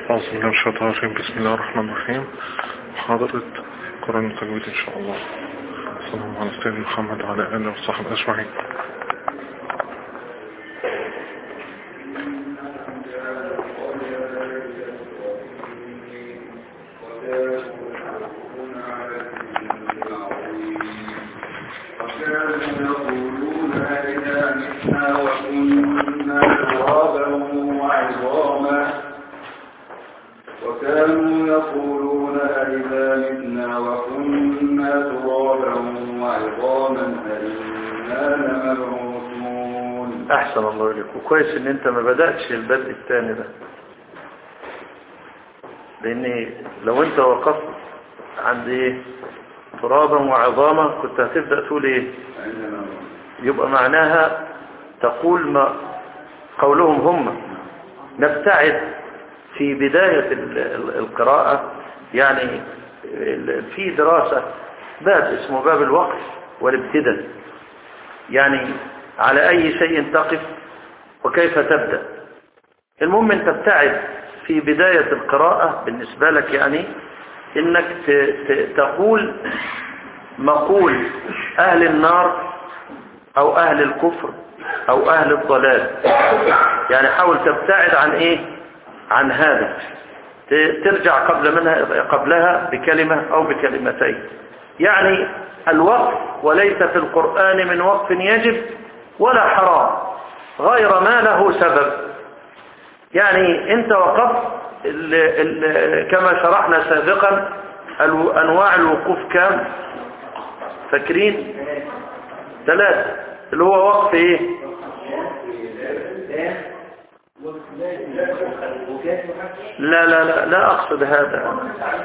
أعوذ بالله من الشيطان الرجيم بسم الله الرحمن الرحيم محاضرة قرآن التجويد إن شاء الله صلى الله على سيدنا محمد وعلى آله وصحبه أجمعين وكانوا يقولون أئذا متنا وكنا ترابا وعظاما أئنا لمبعوثون احسن الله اليك وكويس ان انت ما بدأتش البدء الثاني ده لان لو انت وقفت عند ايه ترابا وعظاما كنت هتبدأ تقول ايه يبقى معناها تقول ما قولهم هم نبتعد في بداية ال- ال- القراءة يعني ال- في دراسة باب اسمه باب الوقف والابتداء يعني على أي شيء تقف وكيف تبدأ المهم أن تبتعد في بداية القراءة بالنسبة لك يعني إنك ت- ت- تقول مقول أهل النار أو أهل الكفر أو أهل الضلال يعني حاول تبتعد عن إيه عن هذا ت- ترجع قبل منها قبلها بكلمة أو بكلمتين يعني الوقف وليس في القرآن من وقف يجب ولا حرام غير ما له سبب يعني انت وقفت ال ال كما شرحنا سابقا الو- انواع الوقوف كام فاكرين ثلاثة اللي هو وقف ايه لا لا لا لا اقصد هذا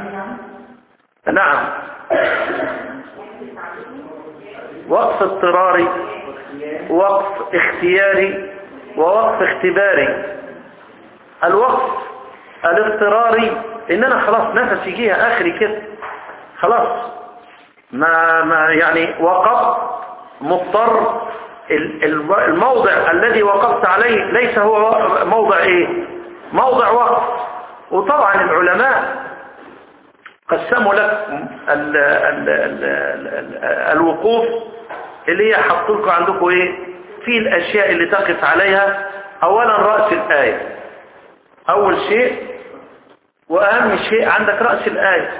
نعم وقف اضطراري وقف اختياري ووقف اختباري الوقف الاضطراري ان انا خلاص نفسي جه اخري كده خلاص ما ما يعني وقفت مضطر ال- ال- الموضع الذي وقفت عليه ليس هو موضع ايه موضع وقف وطبعا العلماء قسموا لك ال ال ال ال الوقوف اللي هي حطوا لكم عندكم ايه في الاشياء اللي تقف عليها اولا رأس الآية اول شيء واهم شيء عندك رأس الآية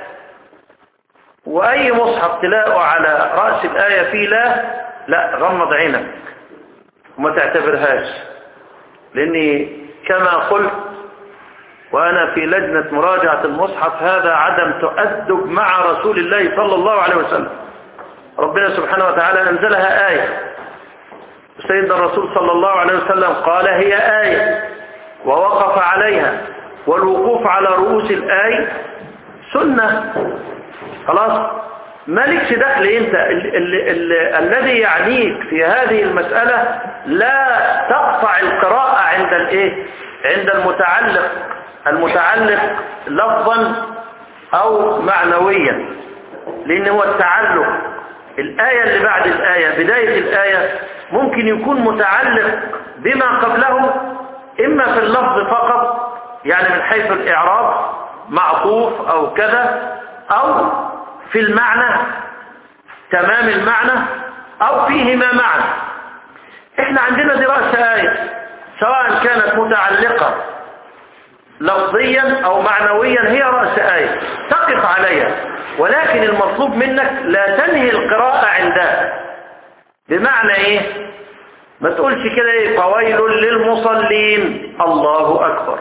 واي مصحف تلاقوا على رأس الآية فيه لا لا غمض عينك وما تعتبرهاش لاني كما قلت وأنا في لجنة مراجعة المصحف هذا عدم تؤدب مع رسول الله صلى الله عليه وسلم ربنا سبحانه وتعالى أنزلها آية سيدنا الرسول صلى الله عليه وسلم قال هي آية ووقف عليها والوقوف على رؤوس الآية سنة خلاص مالكش دخل انت ال ال ال الذي يعنيك في هذه المسألة لا تقطع القراءة عند الايه عند المتعلق المتعلق لفظا او معنويا لان هو التعلق الآية اللي بعد الآية بداية الآية ممكن يكون متعلق بما قبله إما في اللفظ فقط يعني من حيث الإعراب معطوف أو كذا أو في المعنى تمام المعنى أو فيهما معنى احنا عندنا دراسة آية سواء كانت متعلقة لفظيا أو معنويا هي رأس آية تقف عليها ولكن المطلوب منك لا تنهي القراءة عندها بمعنى ايه ما تقولش كده ايه فويل للمصلين الله أكبر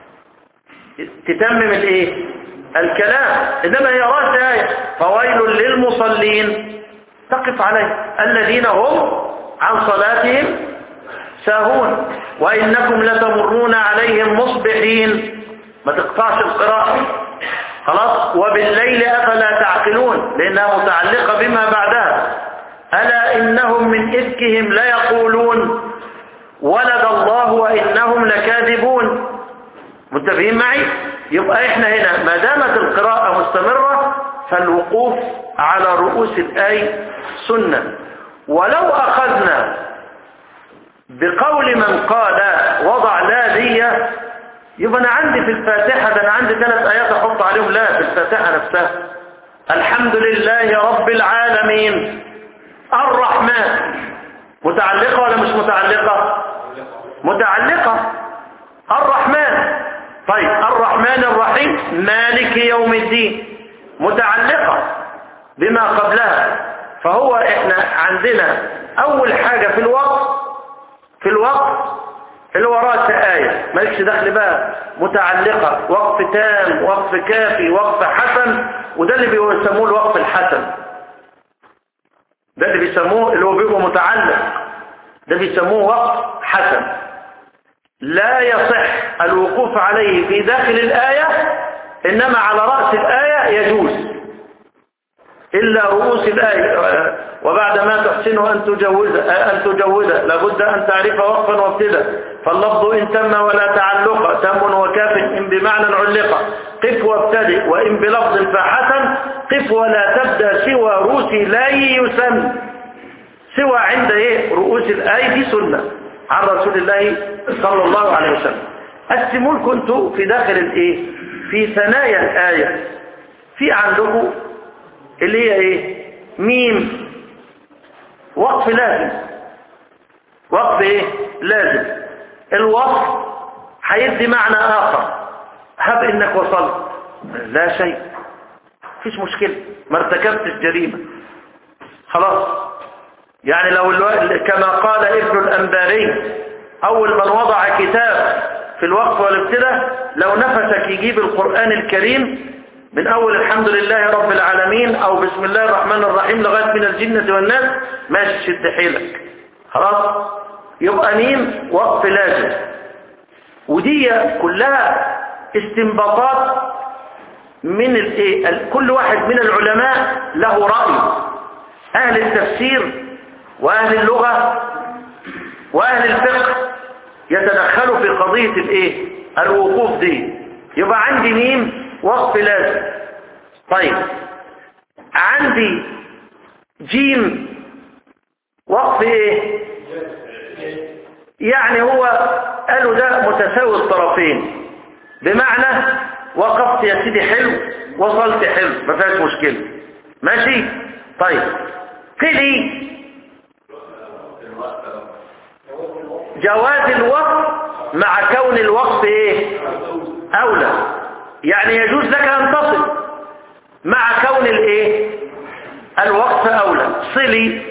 تتمم الايه الكلام إنما هي رأس آية فويل للمصلين تقف عليه الذين هم عن صلاتهم ساهون وإنكم لتمرون عليهم مصبحين ما تقطعش القراءة خلاص وبالليل أفلا تعقلون لأنها متعلقة بما بعدها ألا إنهم من إفكهم ليقولون ولد الله وإنهم لكاذبون متفقين معي يبقى احنا هنا ما دامت القراءة مستمرة فالوقوف على رؤوس الآية سنة ولو أخذنا بقول من قال وضع لا دي يبقى انا عندي في الفاتحة ده انا عندي ثلاث ايات احط عليهم لا في الفاتحة نفسها الحمد لله رب العالمين الرحمن متعلقة ولا مش متعلقة متعلقة الرحمن طيب الرحمن الرحيم مالك يوم الدين متعلقة بما قبلها فهو احنا عندنا اول حاجة في الوقت في الوقت اللي هو رأس آية مالكش دخل بقى متعلقة وقف تام وقف كافي وقف حسن وده اللي بيسموه الوقف الحسن ده اللي بيسموه اللي هو بيبقى متعلق ده بيسموه وقف حسن لا يصح الوقوف عليه في داخل الآية إنما على رأس الآية يجوز إلا رؤوس الآية وبعد ما تحسنه أن تجوز أن تجوز لابد أن تعرف وقفا وابتدا فاللفظ إن تم ولا تعلق تم وكاف إن بمعنى علق قف وابتدئ وإن بلفظ فحسن قف ولا تبدأ سوى رؤوس لا يسمى سوى عند إيه رؤوس الآية دي سنة عن رسول الله صلى الله عليه وسلم السمول كنت في داخل الإيه في ثنايا الآية في عندكم اللي هي ايه ميم وقف لازم وقف ايه لازم الوقف هيدي معنى اخر هب انك وصلت لا شيء مفيش مشكلة ما ارتكبتش جريمة خلاص يعني لو الو... كما قال ابن الأنباري أول من وضع كتاب في الوقف والابتداء لو نفسك يجيب القرآن الكريم من أول الحمد لله رب العالمين أو بسم الله الرحمن الرحيم لغاية من الجنة والناس ماشي شد حيلك خلاص يبقى ميم وقف لازم ودي كلها استنباطات من الايه كل واحد من العلماء له رأي أهل التفسير وأهل اللغة وأهل الفقه يتدخلوا في قضية الايه الوقوف دي يبقى عندي ميم وقف لازم طيب عندي جيم وقف ايه يعني هو قالوا ده متساوي الطرفين بمعنى وقفت يا سيدي حلو وصلت حلو ما فيهاش مشكلة ماشي طيب قلي جواز الوقف مع كون الوقف ايه اولى يعني يجوز لك ان تصل مع كون الايه الوقف اولى صلي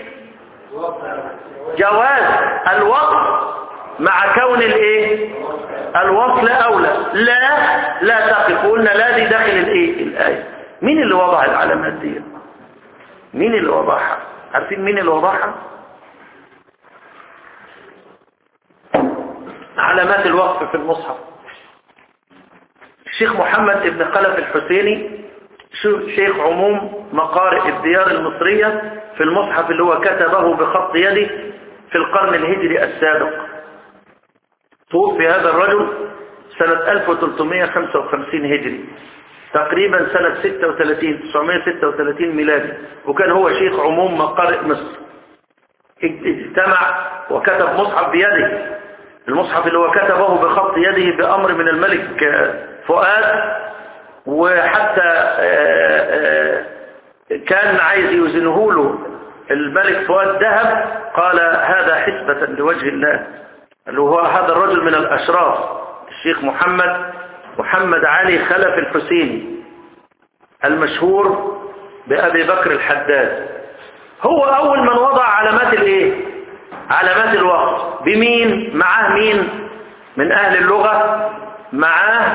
جواز الوقف مع كون الايه الوصل اولى لا لا تقف قلنا لا دي داخل الايه الايه مين اللي وضع العلامات دي مين اللي وضعها عارفين مين اللي وضعها علامات الوقف في المصحف الشيخ محمد ابن خلف الحسيني شيخ عموم مقارئ الديار المصرية في المصحف اللي هو كتبه بخط يده في القرن الهجري السابق توفي هذا الرجل سنة 1355 هجري تقريبا سنة 36 936 ميلادي وكان هو شيخ عموم مقارئ مصر اجتمع وكتب مصحف بيده المصحف اللي هو كتبه بخط يده بأمر من الملك فؤاد وحتى كان عايز يوزنه له الملك فؤاد ذهب قال هذا حسبة لوجه الله اللي هو هذا الرجل من الأشراف الشيخ محمد محمد علي خلف الحسيني المشهور بأبي بكر الحداد هو أول من وضع علامات الايه علامات الوقت بمين معاه مين من أهل اللغة معاه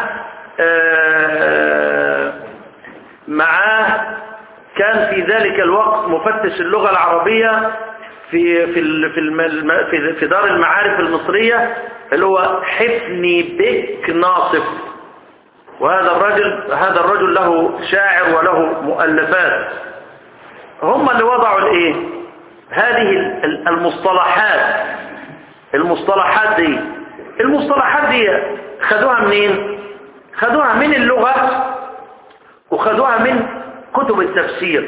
آه معاه كان في ذلك الوقت مفتش اللغة العربية في في في في, في دار المعارف المصرية اللي هو حفني بك ناصف وهذا الرجل هذا الرجل له شاعر وله مؤلفات هم اللي وضعوا الايه هذه المصطلحات المصطلحات دي المصطلحات دي خدوها منين خدوها من اللغة وخدوها من كتب التفسير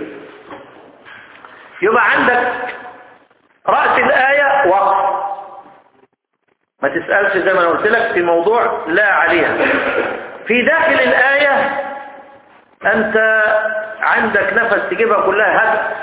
يبقى عندك رأس الآية وقف ما تسألش زي ما أنا قلت لك في موضوع لا عليها في داخل الآية أنت عندك نفس تجيبها كلها هدف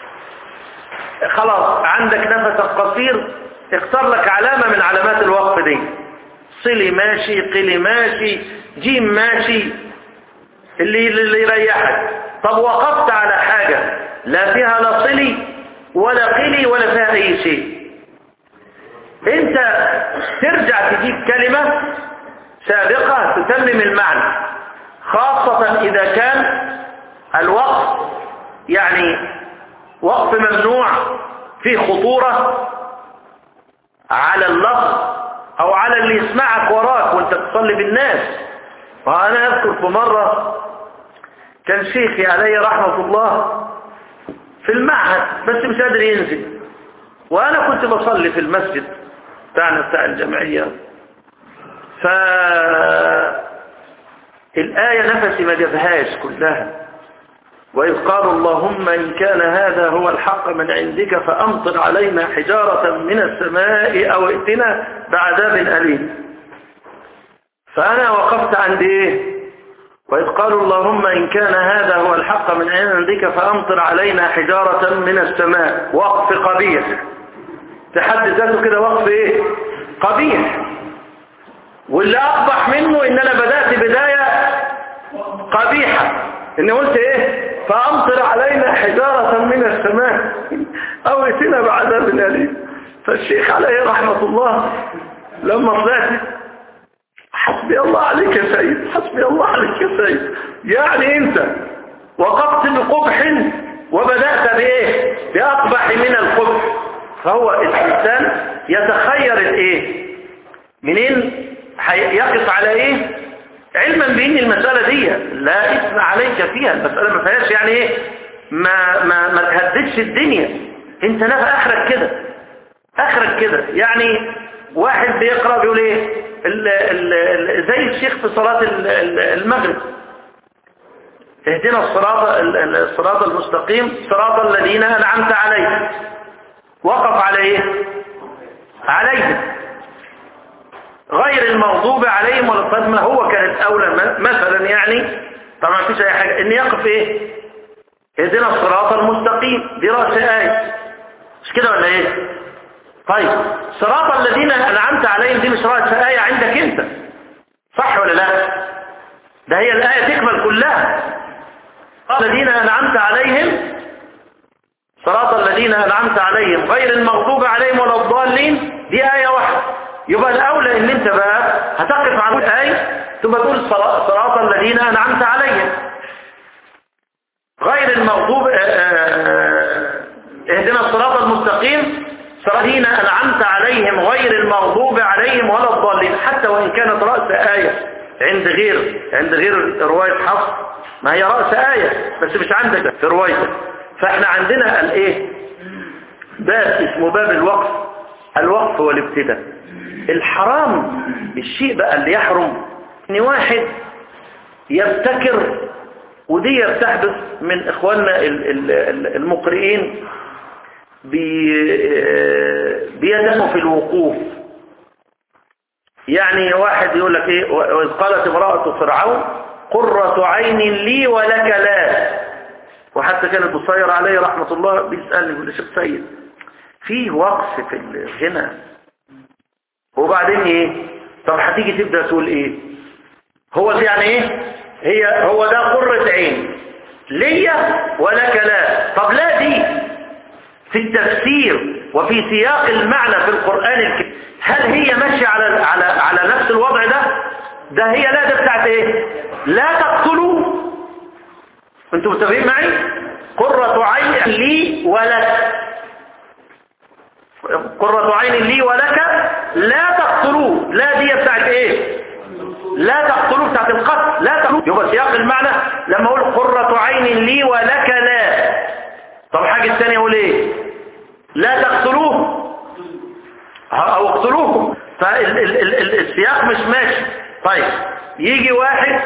خلاص عندك نفسك قصير اختار لك علامة من علامات الوقف دي صلي ماشي قلي ماشي جيم ماشي اللي, اللي يريحك طب وقفت على حاجة لا فيها لا صلي ولا قلي ولا فيها أي شيء انت ترجع تجيب كلمة سابقة تتمم المعنى خاصة إذا كان الوقف يعني وقف ممنوع فيه خطورة على اللفظ أو على اللي يسمعك وراك وانت تصلي بالناس وأنا أذكر في مرة كان شيخي عليه رحمة الله في المعهد بس مش قادر ينزل وأنا كنت بصلي في المسجد بتاعنا بتاع الجمعية ف الآية نفسي ما جابهاش كلها وإذ قالوا اللهم إن كان هذا هو الحق من عندك فأمطر علينا حجارة من السماء أو ائتنا بعذاب أليم فأنا وقفت عند إيه وإذ قالوا اللهم إن كان هذا هو الحق من عندك فأمطر علينا حجارة من السماء وقف قبيح تحد ذاته كده وقف إيه قبيح واللي أقبح منه إن أنا بدأت بداية قبيحة إن قلت إيه فأمطر علينا حجارة من السماء أو ائتنا بعذاب أليم فالشيخ عليه رحمة الله لما طلعت حسبي الله عليك يا سيد حسبي الله عليك يا سيد يعني أنت وقفت بقبح وبدأت بإيه بأقبح من القبح فهو الإنسان يتخير الإيه منين يقف على إيه علما بان المسألة دي لا اسم عليك فيها المسألة ما فيهاش يعني ايه ما, ما, ما تهددش الدنيا انت نفع اخرك كده اخرك كده يعني واحد بيقرأ بيقول ايه ال ال ال زي الشيخ في صلاة المغرب اهدنا الصراط الصراط المستقيم صراط الذين انعمت عليهم وقف على ايه عليهم غير المغضوب عليهم ولا الضالين هو كانت أولى مثلا يعني طبعا مفيش أي حاجة إن يقف إيه اهدنا الصراط المستقيم دي رأس آية مش كده ولا إيه طيب صراط الذين أنعمت عليهم دي مش رأس آية عندك أنت صح ولا لا ده هي الآية تكمل كلها الذين أنعمت عليهم صراط الذين أنعمت عليهم غير المغضوب عليهم ولا الضالين دي آية واحدة يبقى الأولى ان انت بقى هتقف عن الآية ثم تقول صراط الذين أنعمت عليهم غير المغضوب اهدنا الصراط المستقيم صراط الذين أنعمت عليهم غير المغضوب عليهم ولا الضالين حتى وإن كانت رأس آية عند غير عند غير رواية حفص ما هي رأس آية بس مش عندك في روايتك فاحنا عندنا الايه باب اسمه باب الوقف الوقف والابتداء الحرام الشيء بقى اللي يحرم ان واحد يبتكر ودي بتحدث من اخواننا المقرئين بيدهم في الوقوف يعني واحد يقول لك ايه واذ قالت امرأة فرعون قرة عين لي ولك لا وحتى كان البصير عليه رحمة الله بيسألني يقول لي شيخ سيد في وقف في الغنى وبعدين ايه طب هتيجي تبدأ تقول ايه هو دي يعني ايه هي هو ده قرة عين ليا ولك لا طب لا دي في التفسير وفي سياق المعنى في القرآن الكريم هل هي ماشية على على على نفس الوضع ده ده هي لا ده بتاعت ايه لا تقتلوا انتوا متفقين معي قرة عين لي ولك قرة عين لي ولك لا تقتلوه لا دي بتاعت ايه لا تقتلوه بتاعت القتل لا تقتلوه يبقى سياق المعنى لما اقول قرة عين لي ولك لا طب حاجة الثانية اقول ايه لا تقتلوه او اقتلوه فالسياق مش ماشي طيب يجي واحد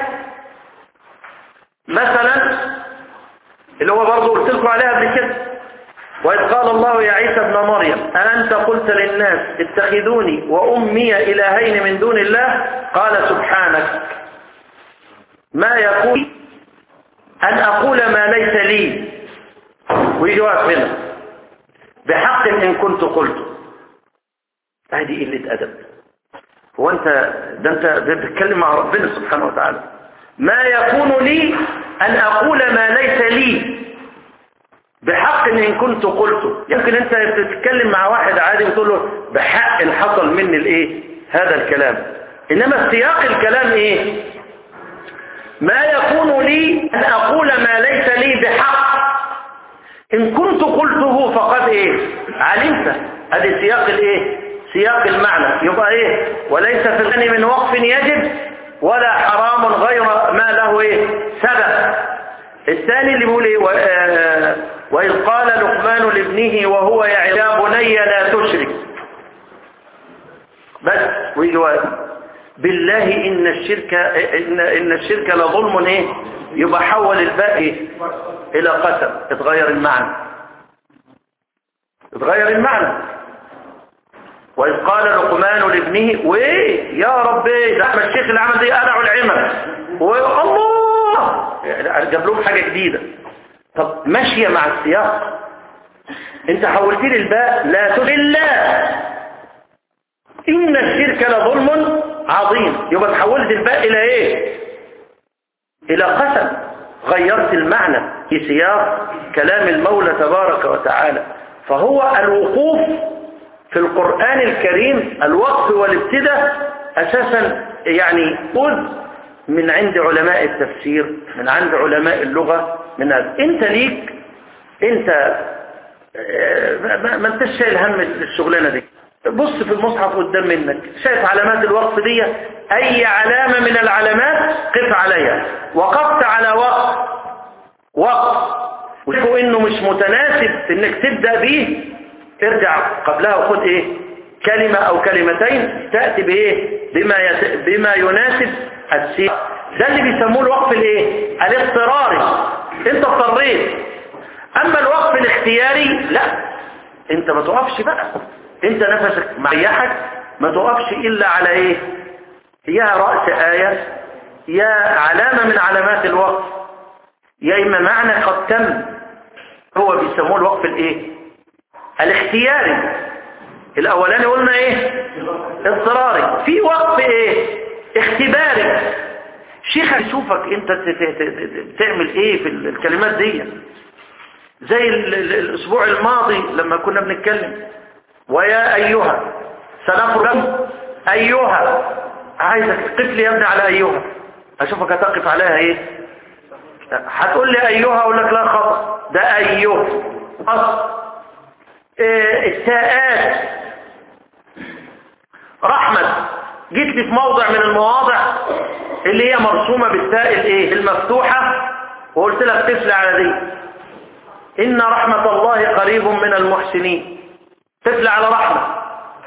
مثلا اللي هو برضه قلت لكم عليها قبل كده وإذ قال الله يا عيسى ابن مريم أأنت قلت للناس اتخذوني وأمي إلهين من دون الله قال سبحانك ما يكون أن أقول ما ليس لي ويجي واقف هنا بحق إن كنت قلته هذه قلة أدب هو أنت ده أنت بتتكلم مع ربنا سبحانه وتعالى ما يكون لي أن أقول ما ليس لي بحق إن كنت قلته يمكن أنت بتتكلم مع واحد عادي وتقول له بحق إن حصل مني الإيه هذا الكلام إنما سياق الكلام إيه ما يكون لي أن أقول ما ليس لي بحق إن كنت قلته فقد إيه علمت هذه سياق الإيه سياق المعنى يبقى إيه وليس في الغني من وقف يجب ولا حرام غير ما له إيه سبب الثاني اللي بيقول إيه و- آه، وإذ قال لقمان لابنه وهو يعظ يا بني لا تشرك بس ويجي واقف بالله إن الشرك إن, إن الشرك لظلم إيه يبقى حول الباقي إلى قسم اتغير المعنى اتغير المعنى وإذ قال لقمان لابنه وإيه يا ربي ده أحمد الشيخ اللي عمل دي قلعوا العمل والله يعني جاب لهم حاجة جديدة طب ماشية مع السياق انت حولت لي الباء لا تقل الله إن الشرك لظلم عظيم يبقى تحولت الباء إلى إيه إلى قسم غيرت المعنى في سياق كلام المولى تبارك وتعالى فهو الوقوف في القرآن الكريم الوقف والابتداء أساسا يعني خذ من عند علماء التفسير من عند علماء اللغة من هذا انت ليك انت آه، ما ما انتش شايل هم الشغلانة دي بص في المصحف قدام منك شايف علامات الوقف دي اي علامة من العلامات قف عليها وقفت على وقف وقف وشوفوا انه مش متناسب انك تبدأ به ارجع قبلها وخد ايه كلمة او كلمتين تأتي بايه بما, يت... بما يناسب السياق ده اللي بيسموه الوقف الايه الاضطراري انت اضطريت اما الوقف الاختياري لا انت ما تقفش بقى انت نفسك مريحك ما تقفش الا على ايه يا رأس آية يا علامة من علامات الوقف يا إما معنى قد تم هو بيسموه الوقف الايه الاختياري الاولاني قلنا ايه اضطراري في وقف ايه اختباري شيخ يشوفك انت ت- ت- ت- بتعمل ايه في الكلمات دي زي ال- ال- الاسبوع الماضي لما كنا بنتكلم ويا ايها سنخرج ايها عايزك تقف لي يا ابني على ايها اشوفك هتقف عليها ايه هتقول لي ايها اقول لك لا خطأ ده ايها أصل إيه، التاءات رحمة جيت لي في موضع من المواضع اللي هي مرسومة بالتاء الايه المفتوحة وقلت لك تفل على دي إن رحمة الله قريب من المحسنين تفل على رحمة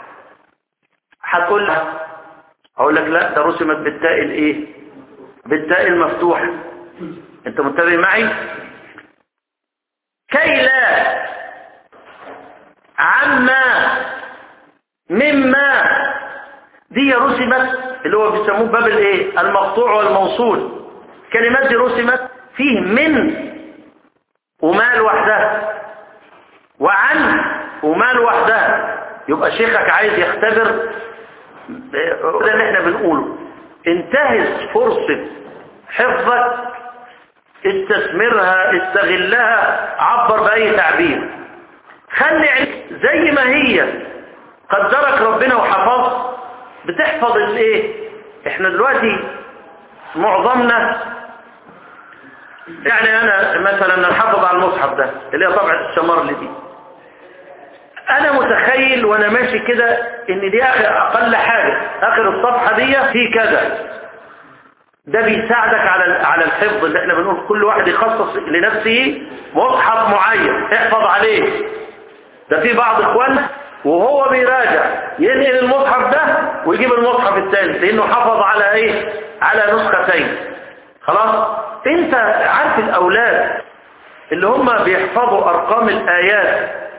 هتقول لها هقول لك لا ده رسمت بالتاء الايه بالتاء المفتوحة انت منتبه معي كي لا عما مما دي رسمت اللي هو بيسموه باب الايه المقطوع والموصول كلمات دي رسمت فيه من ومال وحدها وعن ومال وحدها يبقى شيخك عايز يختبر ده اللي احنا بنقوله انتهز فرصة حفظك استثمرها استغلها عبر بأي تعبير خلي عينك زي ما هي قدرك ربنا وحفظ بتحفظ الايه احنا دلوقتي معظمنا يعني انا مثلا نحافظ على المصحف ده اللي هي طبعة الشمارلي دي انا متخيل وانا ماشي كده ان دي اخر اقل حاجة اخر الصفحة دي في كذا ده بيساعدك على على الحفظ اللي احنا بنقول كل واحد يخصص لنفسه مصحف معين احفظ عليه ده في بعض اخواننا وهو بيراجع ينقل المصحف ده ويجيب المصحف الثاني لانه حفظ على ايه على نسختين خلاص انت عارف الاولاد اللي هم بيحفظوا ارقام الايات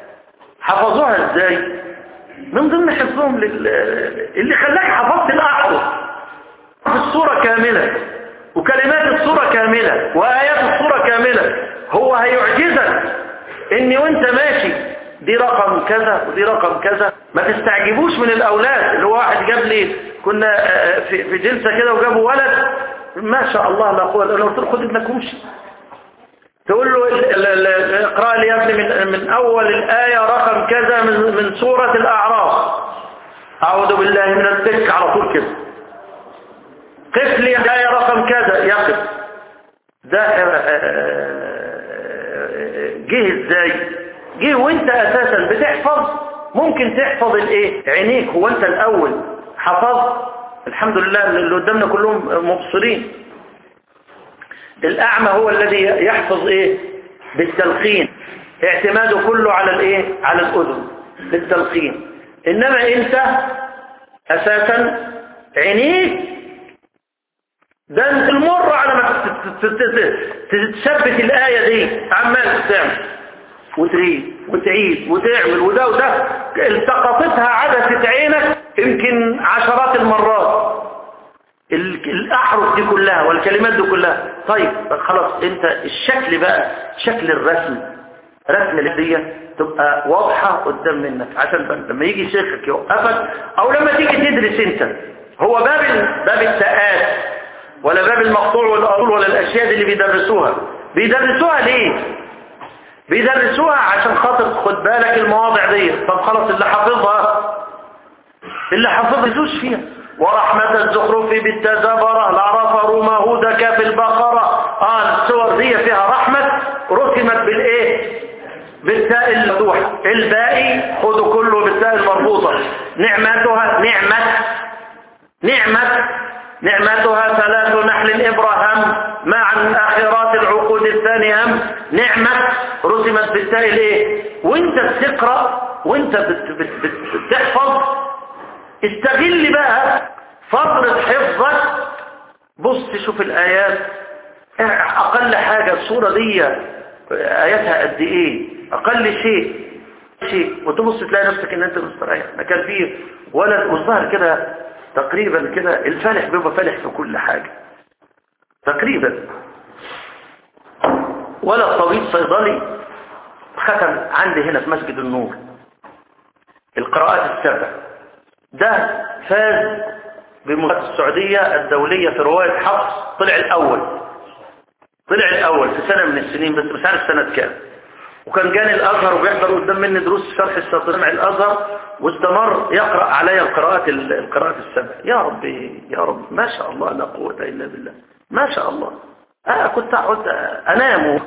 حفظوها ازاي من ضمن حفظهم لل... اللي خلاك حفظت الأحرف في الصورة كاملة وكلمات الصورة كاملة وآيات الصورة كاملة هو هيعجزك اني وانت ماشي دي رقم كذا ودي رقم كذا ما تستعجبوش من الأولاد اللي هو واحد جاب لي كنا في في جلسة كده وجابوا ولد ما شاء الله لا قوة الا قلت له خد ابنك وامشي تقول له اقرأ لي يا ابني من, من أول الآية رقم كذا من, من سورة الأعراف أعوذ بالله من التك على طول كده قف لي الآية رقم كذا يقف ده جه ازاي جه وانت اساسا بتحفظ ممكن تحفظ الايه عينيك هو انت الاول حفظ الحمد لله اللي قدامنا كلهم مبصرين الأعمى هو الذي يحفظ إيه بالتلقين اعتماده كله على الإيه على الأذن بالتلقين إنما أنت أساسا عينيك ده انت المر على ما تثبت الآية دي عمال تعمل وتريد وتعيد وتعمل وده وده التقطتها عدسة عينك يمكن عشرات المرات الأحرف دي كلها والكلمات دي كلها طيب خلاص انت الشكل بقى شكل الرسم رسم الهدية تبقى واضحة قدام منك عشان لما يجي شيخك يوقفك او لما تيجي تدرس انت هو باب باب التآت ولا باب المقطوع والأصول ولا الأشياء دي اللي بيدرسوها بيدرسوها ليه بيدرسوها عشان خاطر خد بالك المواضع دي طب خلاص اللي حافظها اللي حافظها يزوش فيها ورحمة الزخرف بالتزبرة العرف روما هود كاف البقرة آه السور دي فيها رحمة رسمت بالايه بالتاء المفتوحة الباقي خدوا كله بالتاء المربوطة نعمتها نعمة نعمة نعمتها ثلاث نحل إبراهام مع آخرات العقود الثاني هم نعمة رسمت بالتاء الايه وانت بتقرأ وانت بت بت بت بتحفظ استغل بقى فترة حفظك بص شوف الآيات أقل حاجة الصورة دي آياتها قد إيه أقل شيء شيء وتبص تلاقي نفسك إن أنت مستريح ما كان فيه ولد والظاهر كده تقريبا كده الفالح بيبقى فالح في كل حاجة تقريبا ولا طبيب صيدلي ختم عندي هنا في مسجد النور القراءات السبع ده فاز بمباراة السعودية الدولية في رواية حفص طلع الأول طلع الأول في سنة من السنين بس مش عارف سنة كام وكان جاني الأزهر وبيحضر قدام مني دروس شرح السطرمع الأزهر واستمر يقرأ علي القراءات القراءات السبع يا ربي يا رب ما شاء الله لا قوة إلا بالله ما شاء الله أنا كنت أقعد أنام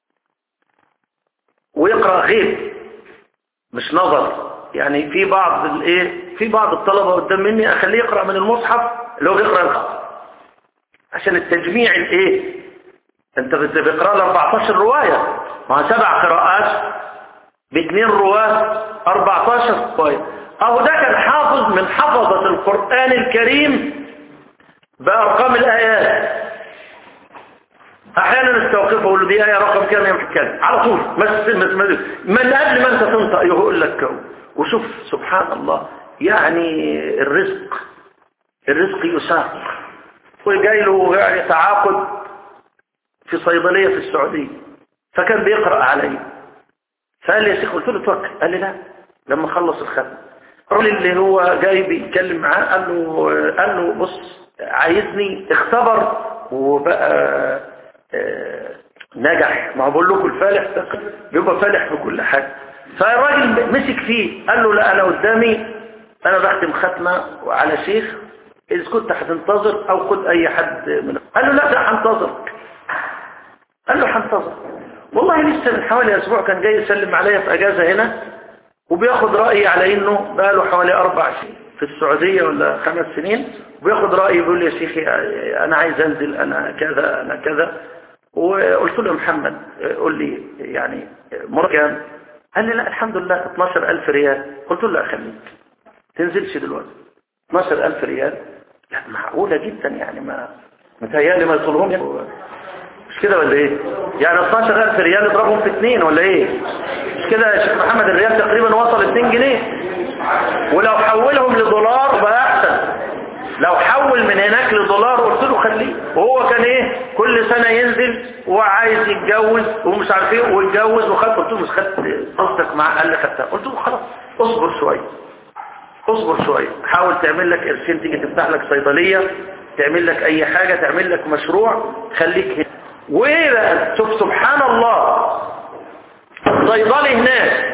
ويقرأ غيب مش نظر يعني في بعض الايه في بعض الطلبة قدام مني اخليه يقرأ من المصحف اللي هو بيقرأ الخط عشان التجميع الايه انت بتقرأ له 14 رواية مع سبع قراءات باثنين رواه 14 رواية اهو ده كان حافظ من حفظة القرآن الكريم بأرقام الآيات احيانا استوقفه اقول له دي ايه رقم كام يا محكام على طول بس من قبل ما انت تنطق يقول لك وشوف سبحان الله يعني الرزق الرزق يساق وجاي له يعني تعاقد في صيدلية في السعودية فكان بيقرأ علي فقال لي يا شيخ قلت له توكل قال لي لا لما خلص الختم الراجل اللي هو جاي بيتكلم معاه قال له قال له بص عايزني اختبر وبقى اه نجح ما هو بقول لكم الفالح بيبقى فالح في كل حاجه فالراجل مسك فيه قال له لا انا قدامي انا بختم ختمه على شيخ اذا كنت هتنتظر او خد اي حد من قال له لا لا هنتظرك قال له هنتظر والله لسه من حوالي اسبوع كان جاي يسلم عليا في اجازه هنا وبياخد رايي على انه بقى له حوالي اربع سنين في السعوديه ولا خمس سنين وبياخد رايي بيقول لي يا شيخي انا عايز انزل انا كذا انا كذا وقلت له يا محمد قول لي يعني مرة قال لي لا الحمد لله 12000 ريال قلت له لا خليك تنزلش دلوقتي 12000 ريال لا معقولة جدا يعني ما متهيألي ما يطولهم مش كده ولا ايه يعني 12000 ريال اضربهم في اثنين ولا ايه كده يا شيخ محمد الريال تقريبا وصل 2 جنيه ولو حولهم لدولار بقى احسن لو حول من هناك لدولار قلت له خليه وهو كان ايه كل سنة ينزل وعايز يتجوز ومش عارف ايه ويتجوز وخد قلت له مش خدت قصدك معاه قال لي خدتها قلت له خلاص اصبر شوية اصبر شوية حاول تعمل لك قرشين تيجي تفتح لك صيدلية تعمل لك اي حاجة تعمل لك مشروع خليك هنا وايه بقى شوف سبحان الله صيدلي هناك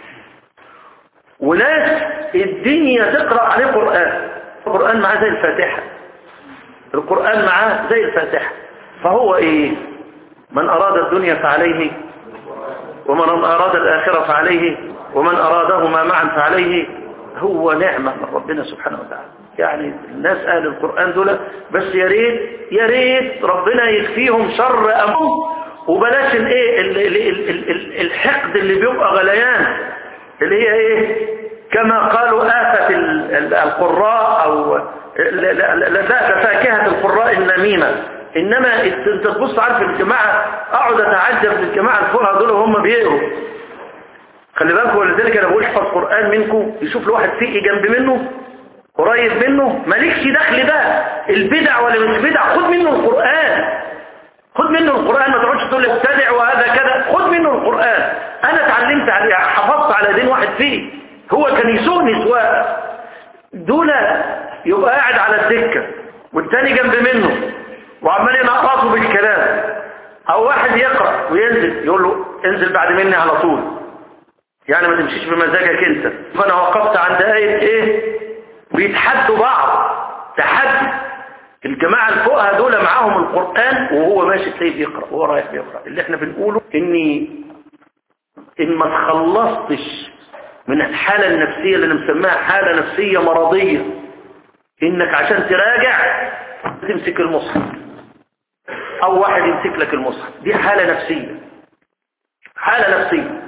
وناس الدنيا تقرأ عليه قرآن القرآن معاه زي الفاتحة القرآن معاه زي الفاتحة فهو ايه من اراد الدنيا فعليه ومن اراد الاخرة فعليه ومن ارادهما معا فعليه هو نعمة من ربنا سبحانه وتعالى يعني الناس اهل القرآن دول بس يا ريت يا ريت ربنا يكفيهم شر امهم وبلاش الايه ال- ال- ال- ال- ال- الحقد اللي بيبقى غليان اللي هي ايه كما قالوا آفة ال- ال- القراء او لا- لا- لا- لا فاكهة القراء النميمة انما انت تبص عارف الجماعة اقعد اتعجب للجماعة الفقهاء دول وهم بيقروا خلي بالكم ولذلك انا بقول احفظ قرآن منكم يشوف له واحد فقه جنب منه قريب منه مالكش دخل بقى البدع ولا مش بدع خد منه القرآن خد منه القرآن ما تقعدش تقول لي ابتدع وهذا كذا خد منه القرآن انا اتعلمت عليه حفظت على دين واحد فيه هو كان يسوقني سواقه دول يبقى قاعد على الدكة والتاني جنب منه وعمال ينقصه بالكلام او واحد يقرأ وينزل يقول له انزل بعد مني على طول يعني ما تمشيش بمزاجك انت فانا وقفت عند آية ايه بيتحدوا بعض تحدي الجماعة الفقهاء دول معاهم القرآن وهو ماشي تلاقيه بيقرأ وهو رايح بيقرأ اللي احنا بنقوله اني ان ما تخلصتش من الحالة النفسية اللي نسميها حالة نفسية مرضية انك عشان تراجع تمسك المصحف او واحد يمسك لك المصحف دي حالة نفسية حالة نفسية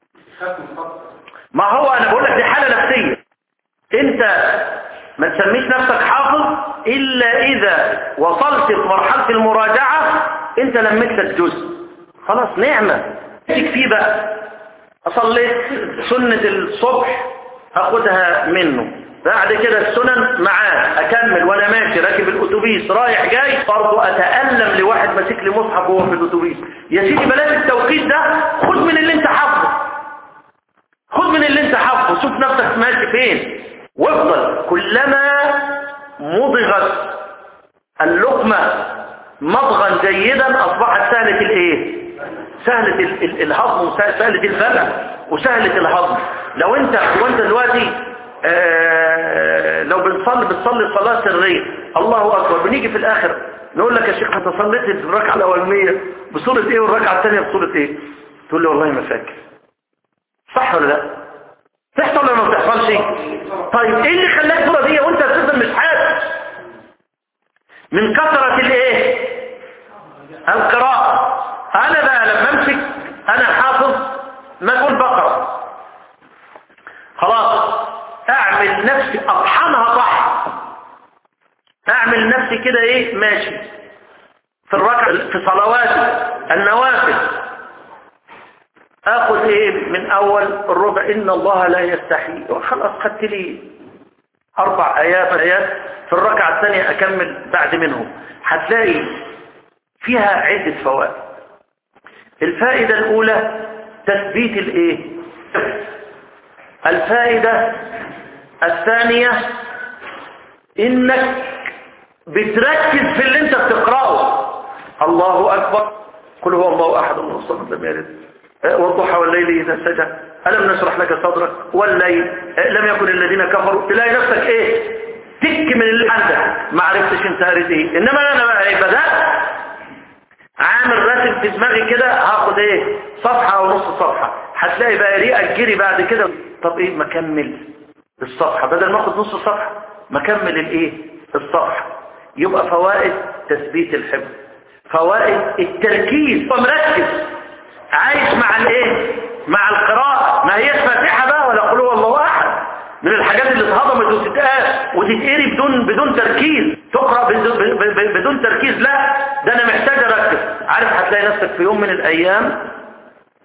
ما هو انا بقول لك دي حالة نفسية انت ما تسميش نفسك حافظ الا اذا وصلت في مرحلة المراجعة انت لميت لك جزء خلاص نعمة تمسك فيه بقى اصليت سنة الصبح اخدها منه بعد كده السنن معاه اكمل وانا ماشي راكب الاتوبيس رايح جاي برضه اتألم لواحد ماسك لي مصحف وهو في الاتوبيس يا سيدي بلاش التوقيت ده خد من اللي انت حافظه خد من اللي انت حافظه شوف نفسك ماشي فين وافضل كلما مضغت اللقمة مضغا جيدا اصبحت سهلة الايه سهلة ال- ال- الهضم وسهلة البلع وسهلة الهضم لو انت وانت دلوقتي آه لو بنصلي بتصلي صلاة سرية الله اكبر بنيجي في الاخر نقول لك يا شيخ انت صليت في الركعة الاولانية بصورة ايه والركعة الثانية بصورة ايه تقول لي والله ما فاكر صح ولا لا تحصل ولا ما بتحصلش طيب ايه اللي خلاك الصورة دي وانت اساسا مش حاسس من كثرة الايه القراءة انا بقى لما امسك انا حافظ ما اقول بقرأ خلاص اعمل نفسي اطحنها طحن اعمل نفسي كده ايه ماشي في الركعة في صلواتي النوافل اخذ ايه من اول الربع ان الله لا يستحي خلاص خدت لي اربع ايات ايات في الركعة الثانية اكمل بعد منهم هتلاقي فيها عدة فوائد الفائدة الاولى تثبيت الايه الفائدة الثانية انك بتركز في اللي انت بتقرأه الله اكبر قل هو الله احد الله الصمد لم يلد والضحى والليل اذا سجى الم نشرح لك صدرك والليل لم يكن الذين كفروا تلاقي نفسك ايه تك من اللي عندك ما عرفتش انت قريت ايه انما انا بقى ايه بدات عامل راسم في دماغي كده هاخد ايه صفحه او نص صفحه هتلاقي بقى ريقك جري بعد كده طب ايه ما اكمل الصفحه بدل ما اخد نص صفحه ما اكمل الايه الصفحه يبقى فوائد تثبيت الحفظ فوائد التركيز ومركز عايش مع الايه مع القراءة ما هيش فاتحة بقى ولا قلوه الله احد من الحاجات اللي اتهضمت وتتقال وتتقري بدون بدون تركيز تقرأ بدون, بدون تركيز لا ده انا محتاج اركز عارف هتلاقي نفسك في يوم من الايام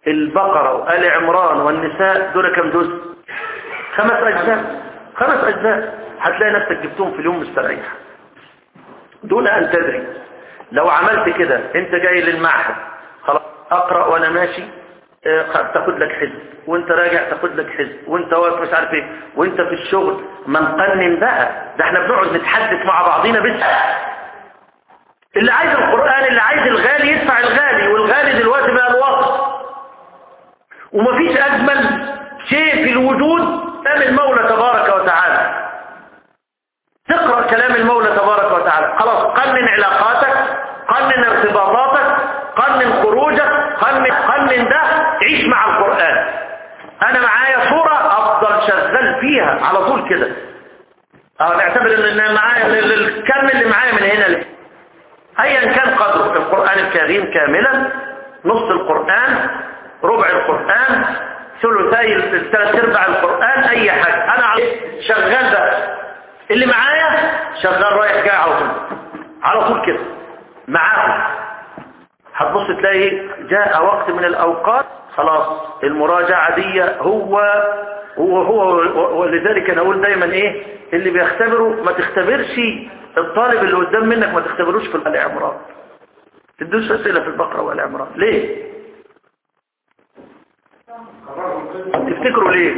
البقرة وآل عمران والنساء دول كم جزء خمس أجزاء خمس أجزاء هتلاقي نفسك جبتهم في اليوم مستريح دون أن تدري لو عملت كده انت جاي للمعهد خلاص اقرأ وانا ماشي اه تاخد لك حزب وانت راجع تاخد لك حزب وانت واقف مش عارف ايه وانت في الشغل ما نقنن بقى ده احنا بنقعد نتحدث مع بعضينا بس اللي عايز القرآن اللي عايز الغالي يدفع الغالي والغالي دلوقتي بقى الوقت ومفيش اجمل شيء في الوجود كلام المولى تبارك وتعالى تقرأ كلام المولى تبارك وتعالى خلاص قنن علاقاتك قنن ارتباطاتك قنن خروجك قنن, قنن ده عيش مع القرآن انا معايا صورة افضل شغال فيها على طول كده اه نعتبر ان معايا الكم اللي معايا من هنا ليه ايا كان قدره في القرآن الكريم كاملا نص القرآن ربع القرآن ثلثي ثلاث ارباع القرآن اي حاجة انا شغال ده اللي معايا شغال رايح جاي على طول على طول كده معاهم هتبص تلاقي جاء وقت من الاوقات خلاص المراجعة دي هو هو هو ولذلك انا اقول دايما ايه اللي بيختبره ما تختبرش الطالب اللي قدام منك ما تختبروش في العمران تدوش اسئله في البقره والعمران ليه تفتكروا ليه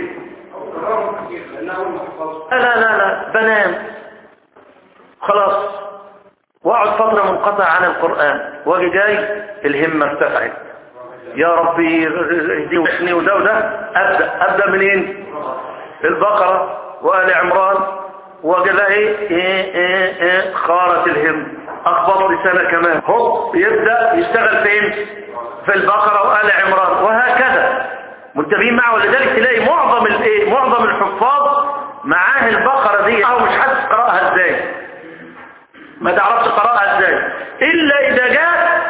لا لا لا لا بنام خلاص واقعد فترة منقطع عن القرآن واجي جاي الهمة ارتفعت يا ربي اهدي وحني وده وده ابدأ ابدأ منين البقرة وآل عمران واجي الاقي ايه ايه ايه خارت الهم اخبط لي سنة كمان هوب يبدأ يشتغل فين في البقرة وآل عمران وهكذا منتبهين معه ولذلك تلاقي معظم الايه معظم الحفاظ معاه البقرة دي او مش حاسس قراءها ازاي ما تعرفش قراءها ازاي الا اذا جاء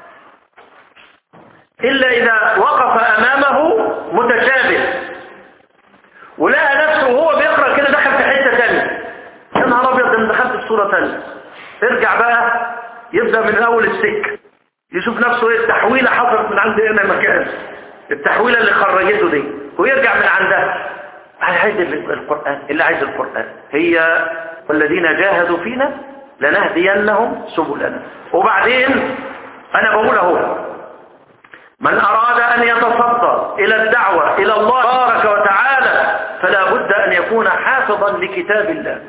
الا اذا وقف امامه متشابه ولقى نفسه وهو بيقرأ كده دخل في حتة تانية يا نهار ابيض ده دخلت في صورة تانية ارجع بقى يبدأ من اول السكة يشوف نفسه ايه التحويلة حصلت من عند هنا مكان التحويلة اللي خرجته دي ويرجع من عندها عايز القرآن اللي عايز القرآن هي والذين جاهدوا فينا لنهدينهم سبلنا وبعدين انا بقول اهو من اراد ان يتصدى الى الدعوة الى الله تبارك وتعالى فلا بد ان يكون حافظا لكتاب الله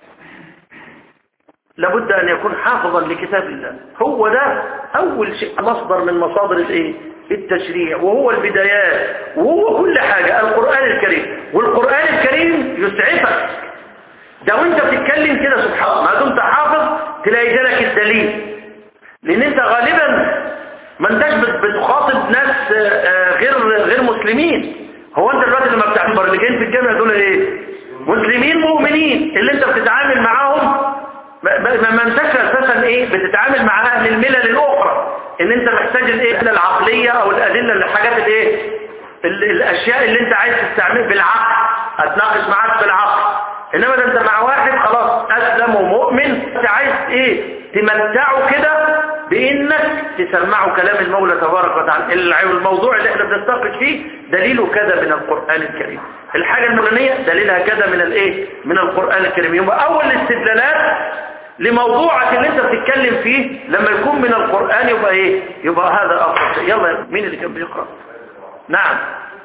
لابد ان يكون حافظا لكتاب الله هو ده اول شيء مصدر من مصادر الايه التشريع وهو البدايات وهو كل حاجة القرآن الكريم والقرآن الكريم يسعفك ده وانت بتتكلم كده سبحان الله ما دمت حافظ تلاقي جالك الدليل لان انت غالبا ما انتش بتخاطب ناس غير غير مسلمين هو انت دلوقتي لما بتعتبر اللي جايين في الجامعه دول ايه مسلمين مؤمنين اللي انت بتتعامل معاهم ما انتش اساسا ايه بتتعامل مع اهل الملل الاخرى ان انت محتاج الايه العقليه او الادله الحاجات الايه الاشياء اللي انت عايز تستعمل بالعقل هتناقش معاك بالعقل انما ده انت مع واحد خلاص اسلم ومؤمن انت عايز ايه تمتعه كده بانك تسمعه كلام المولى تبارك وتعالى الموضوع اللي احنا بنتناقش فيه دليله كذا من القرآن الكريم الحاجة المولانية دليلها كذا من الايه من القرآن الكريم يبقى اول الاستدلالات لموضوعك اللي انت بتتكلم فيه لما يكون من القرآن يبقى ايه يبقى هذا افضل شيء يلا مين اللي كان بيقرأ نعم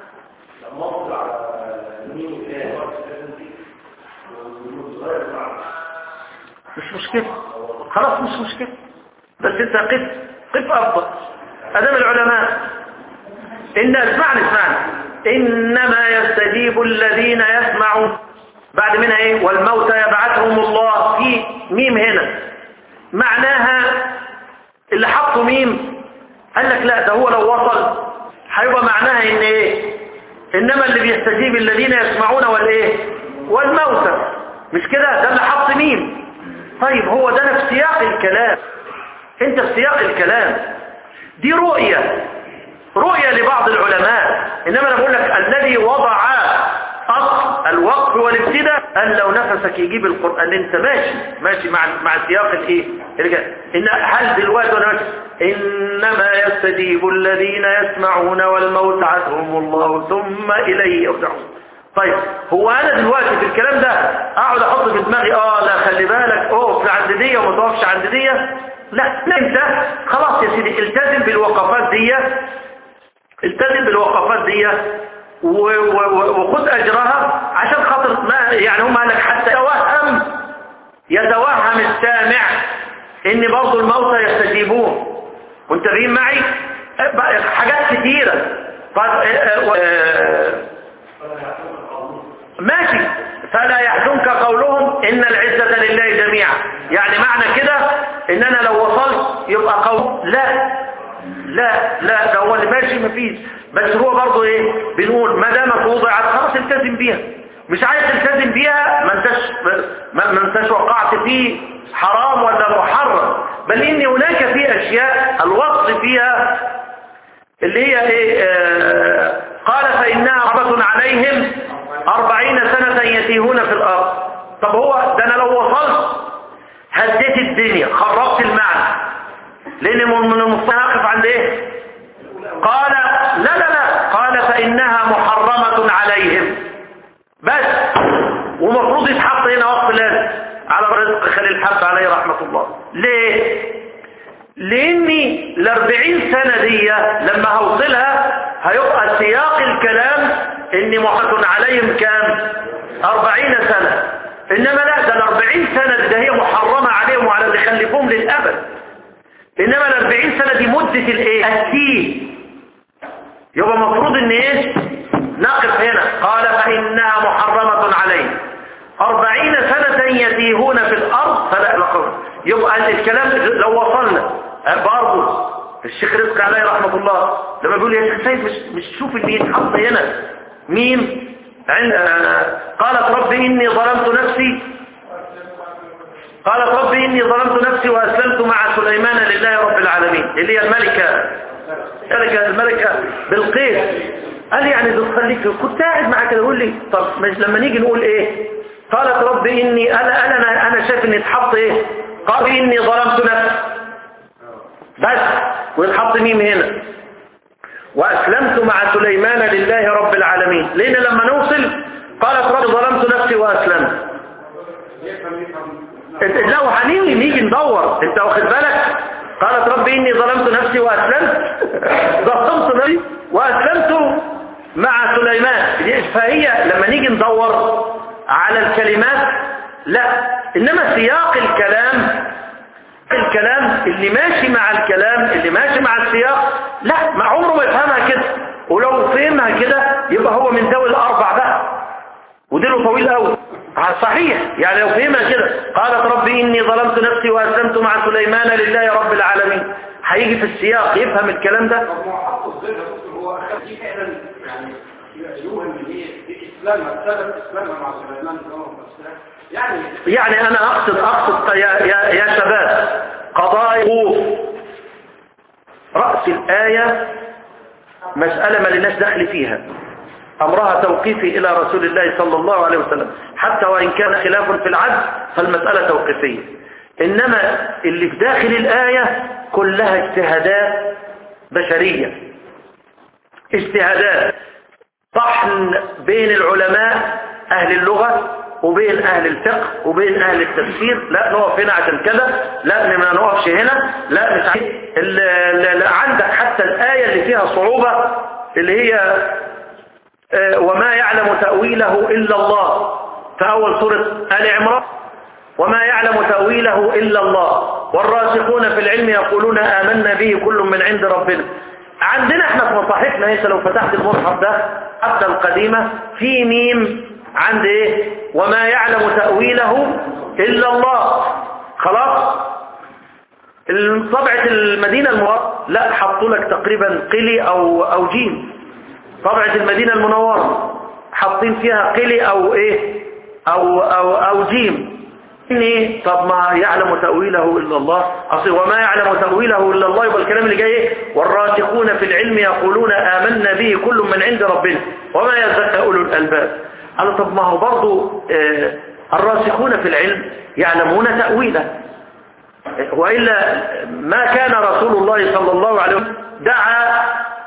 مش مشكلة خلاص مش مشكلة بس انت قف قف افضل ادام العلماء ان اسمعني اسمعني انما يستجيب الذين يسمعون بعد منها ايه والموتى يبعثهم الله في ميم هنا معناها اللي حطوا ميم قال لك لا ده هو لو وصل هيبقى معناها ان ايه انما اللي بيستجيب الذين يسمعون والايه والموتى مش كده ده اللي حط ميم طيب هو ده في سياق الكلام انت في سياق الكلام دي رؤية رؤية لبعض العلماء انما انا بقول لك الذي وضع اصل الوقف والابتداء قال لو نفسك يجيب القرآن انت ماشي ماشي مع مع سياق الايه الج- ان هل دلوقتي وانا ماشي انما يستجيب الذين يسمعون والموت عنهم الله ثم اليه يرجعون طيب هو انا دلوقتي في الكلام ده اقعد احط في دماغي اه لا خلي بالك اوه في عند دي وما توقفش عند دي لا انت خلاص يا سيدي التزم بالوقفات دي التزم بالوقفات دي و- و- و- وخد اجرها عشان خاطر ما يعني هم قال لك حتى يتوهم يتوهم السامع ان برضه الموتى يستجيبون منتبهين معي بقى حاجات كتيرة طيب آه، آه، ماشي فلا يحزنك قولهم ان العزة لله جميعا يعني معنى كده ان انا لو وصلت يبقى قول لا لا لا ده هو اللي ماشي مفيش بس هو برضه ايه بنقول ما دامت وضعت خلاص التزم بيها مش عايز تلتزم بيها ما انتش ما ما انتش وقعت في حرام ولا محرم بل ان هناك في اشياء الوصل فيها اللي هي ايه آه قال فإنها عربة عليهم أربعين سنة يتيهون في الأرض طب هو ده أنا لو وصلت هديت الدنيا خربت المعنى لأن من المستناقف عند ايه قال لا لا لا قال فإنها محرمة عليهم بس ومفروض يتحط هنا وقف لازم على رزق خليل حب عليه رحمة الله ليه لاني الاربعين سنة دي لما هوصلها هيبقى سياق الكلام ان محمد عليهم كام اربعين سنة انما لا ده الاربعين سنة دي ده هي محرمة عليهم وعلى اللي خلفوهم للابد انما الاربعين سنة دي مدة الايه التيه يبقى مفروض ان ايش نقف هنا قال فانها محرمة عليهم أربعين سنة يتيهون في الأرض فلا نقول يبقى الكلام لو وصلنا برضه الشيخ رزق عليه رحمة الله لما بيقول يا شيخ سيد مش, مش شوف اللي يتحط هنا مين عند آه قالت رب إني ظلمت نفسي قالت رب إني ظلمت نفسي وأسلمت مع سليمان لله رب العالمين اللي هي الملكة الملكة, الملكة بالقيس قال يعني ده تخليك كنت قاعد معاك كده يقول لي طب مش لما نيجي نقول ايه قالت رب إني أنا أنا أنا, أنا شايف إن يتحط إيه قال إني ظلمت نفسي بس ويتحط ميم هنا وأسلمت مع سليمان لله رب العالمين لأن لما نوصل قالت رب ظلمت نفسي وأسلمت انت لو هنيجي نيجي ندور انت واخد بالك قالت رب إني ظلمت نفسي وأسلمت ظلمت نفسي وأسلمت مع سليمان فهي لما نيجي ندور على الكلمات لا إنما سياق الكلام الكلام اللي ماشي مع الكلام اللي ماشي مع السياق لا ما عمره ما يفهمها كده ولو فهمها كده يبقى هو من ذوي الأربع بقى وديله طويل قوي صحيح يعني لو فهمها كده قالت ربي إني ظلمت نفسي وأسلمت مع سليمان لله رب العالمين هيجي في السياق يفهم الكلام ده طب ما هو حط الظل هو اخذ دي فعلا يعني يوهم ان هي دي اسلامها سبب اسلامها مع سليمان بن نفسها يعني يعني انا اقصد اقصد يا, يا, يا شباب قضاء الوقوف رأس الآية مسألة ما لناش دخل فيها أمرها توقيفي إلى رسول الله صلى الله عليه وسلم حتى وإن كان خلاف في العدل فالمسألة توقيفية إنما اللي في داخل الآية كلها اجتهادات بشرية اجتهادات طحن بين العلماء أهل اللغة وبين أهل الفقه وبين أهل التفسير لا نقف هنا عشان كذا لا ما نقفش هنا لا مش عارف. ال- ال- ال- عندك حتى الآية اللي فيها صعوبة اللي هي آه، وما يعلم تأويله إلا الله في أول سورة آل عمران وما يعلم تأويله إلا الله والراسخون في العلم يقولون آمنا به كل من عند ربنا عندنا احنا في مصاحفنا انت لو فتحت المصحف ده حتى القديمة في ميم عند ايه وما يعلم تأويله إلا الله خلاص طبعة المدينة المنورة لا حطوا لك تقريبا قلي أو, أو جيم طبعة المدينة المنورة حاطين فيها قلي أو إيه أو, أو, أو جيم إني طب ما يعلم تأويله إلا الله أصل وما يعلم تأويله إلا الله يبقى الكلام اللي جاي إيه والراسخون في العلم يقولون آمنا به كل من عند ربنا وما يزكى أولو الألباب قالوا طب ما هو برضو آه، الراسخون في العلم يعلمون تأويله وإلا ما كان رسول الله صلى الله عليه وسلم دعا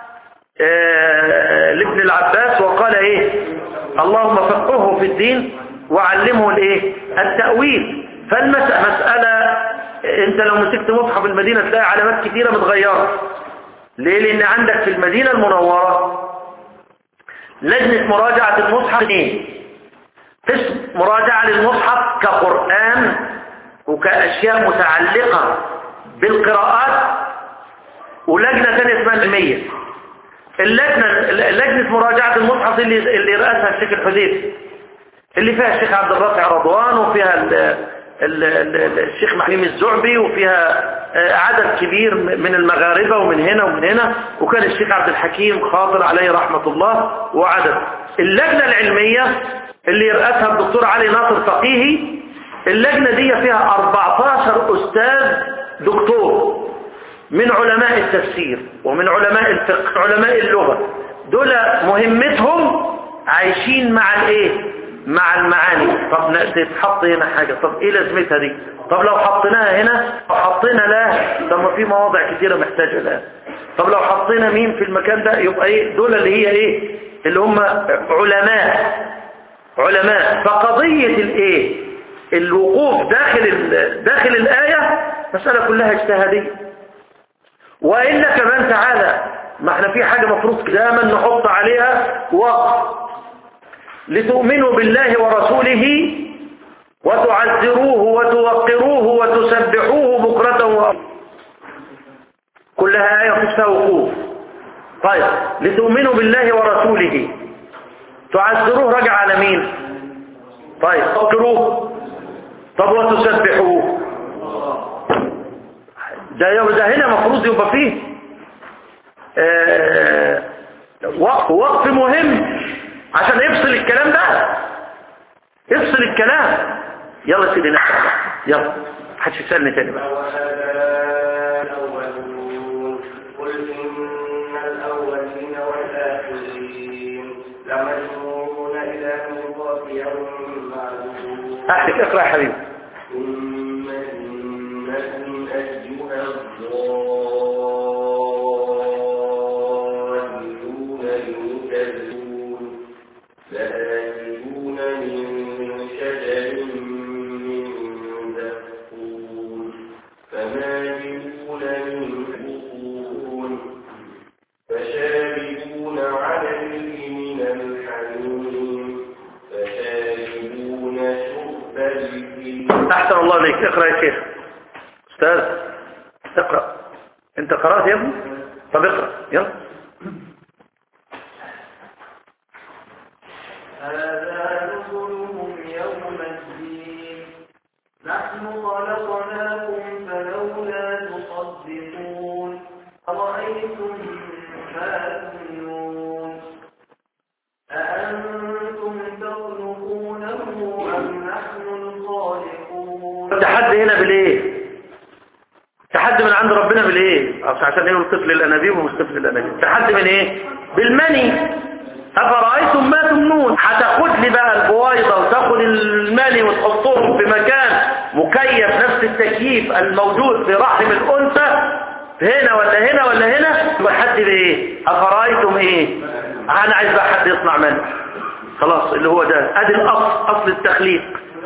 آه، لابن العباس وقال ايه اللهم فقهه في الدين وعلمه الايه التأويل فالمسألة انت لو مسكت مصحف المدينة تلاقي علامات كثيرة متغيرة ليه لان عندك في المدينة المنورة لجنة مراجعة المصحف ايه قسم مراجعة للمصحف كقرآن وكأشياء متعلقة بالقراءات ولجنة ثانية اسمها المية اللجنة لجنة مراجعة المصحف اللي اللي رأسها الشيخ الحديث اللي فيها الشيخ عبد الرافع رضوان وفيها ال ال ال الشيخ محميم الزعبي وفيها آه، عدد كبير من المغاربة ومن هنا ومن هنا وكان الشيخ عبد الحكيم خاطر عليه رحمة الله وعدد اللجنة العلمية اللي يرأسها الدكتور علي ناصر فقيهي اللجنة دي فيها 14 أستاذ دكتور من علماء التفسير ومن علماء الفقه علماء اللغة دول مهمتهم عايشين مع الايه مع المعاني طب تتحط هنا حاجة طب ايه لازمتها دي طب لو حطيناها هنا لو حطينا لا طب ما في مواضع كتيرة محتاجة لا طب لو حطينا مين في المكان ده يبقى ايه دول اللي هي ايه اللي هم علماء علماء فقضية الايه الوقوف داخل ال- داخل الآية مسألة كلها اجتهادية وإلا كمان تعالى ما احنا في حاجة مفروض دائما نحط عليها وقت لتؤمنوا بالله ورسوله وتعزروه وتوقروه وتسبحوه بكرة و... كلها آية خصها وقوف طيب لتؤمنوا بالله ورسوله تعزروه رجع على مين طيب توقروه طب وتسبحوه ده ده هنا مفروض يبقى فيه آه، وقف وقف مهم عشان يفصل الكلام ده يفصل الكلام يلا سيدي نحن يلا محدش يسألني تاني بقى وهذا الأولون قل إن الأولين والآخرين لمجموعون إلى ميقات يوم معلوم احلك اقرأ يا حبيبي ثم إنكم أيها الضالون المكذبون لآكلون من شجر من زقوم فمالئون منه بطون فشاربون عليه من الحميم فشاربون شرب الهيم احسن الله عليك اقرأ يا شيخ استاذ اقرأ انت قرأت يا ابني طب اقرأ يلا هذا نزلهم يوم الدين نحن خلقناكم فلولا تصدقون أرأيتم ما تمنون أأنتم تخلقونه أم نحن الخالقون التحدي هنا بالايه تحدي من عند ربنا بالايه أصل عشان يقول طفل الانابيب ومش طفل الانابيب تحدي من ايه بالمني افرايتم ما تمنون هتاخد لي بقى البويضه وتاخد المني وتحطهم في مكان مكيف نفس التكييف الموجود في رحم الانثى هنا ولا هنا ولا هنا يبقى حد بايه افرايتم ايه انا عايز بقى حد يصنع مني خلاص اللي هو ده ادي الاصل اصل التخليق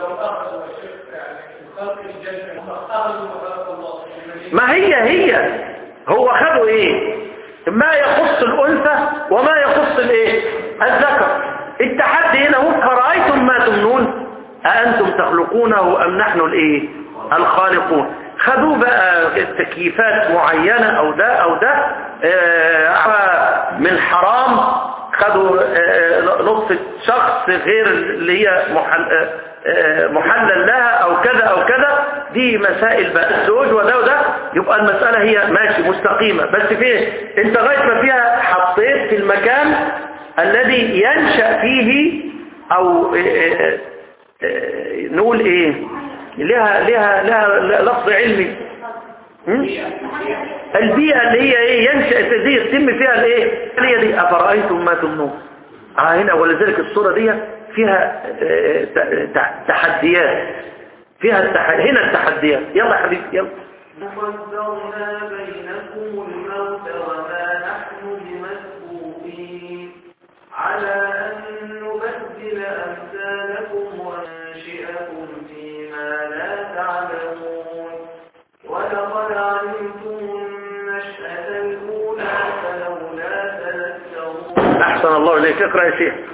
ما هي هي هو خدوا ايه ما يخص الانثى وما يخص الايه الذكر التحدي هنا هو فرأيتم ما تمنون أأنتم تخلقونه أم نحن الايه الخالقون خدوا بقى التكييفات معينة او ده او ده آه، من حرام خدوا آه، نطفة شخص غير اللي هي محل آه، آه، محلل لها او كذا او كذا دي مسائل بقى الزوج وده وده يبقى المسألة هي ماشي مستقيمة بس فيه انت غاية ما فيها حطيت في المكان الذي ينشأ فيه او آه، آه، آه، نقول ايه لها لها لها لفظ علمي هم؟ البيئة اللي هي ايه ينشأ دي يتم فيها الايه هي دي افرأيتم ما تمنون اه هنا ولذلك الصورة دي فيها آه، ت- ت- تحديات فيها التح... هنا التحديات يلا يا حبيبي يلا وقدرنا بينكم الموت وما نحن بمسبوقين على أن نبدل أمثالكم وننشئكم فيما لا تعلمون ولقد علمتم النشأة الأولى فلولا تذكرون أحسن الله إليك اقرأ يا شيخ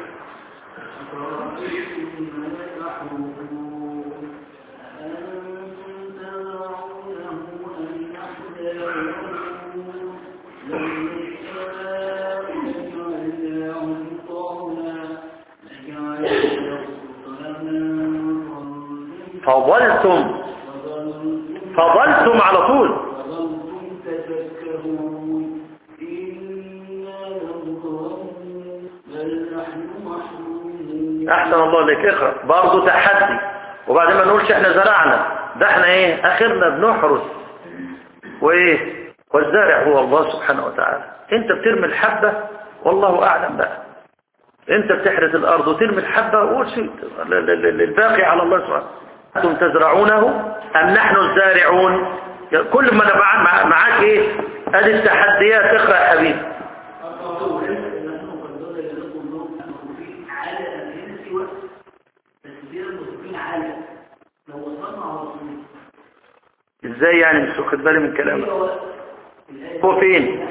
فضلتم فضلتم على طول احسن الله عليك اقرا برضه تحدي وبعدين ما نقولش احنا زرعنا ده احنا ايه اخرنا بنحرس وايه والزارع هو الله سبحانه وتعالى انت بترمي الحبة والله اعلم بقى انت بتحرث الارض وترمي الحبة وشيء الباقي على الله سبحانه انتم تزرعونه ام نحن الزارعون كل ما انا مع- مع- معاك ايه ادي التحديات اقرا يا حبيبي ازاي يعني مش واخد بالي من كلامك هو فين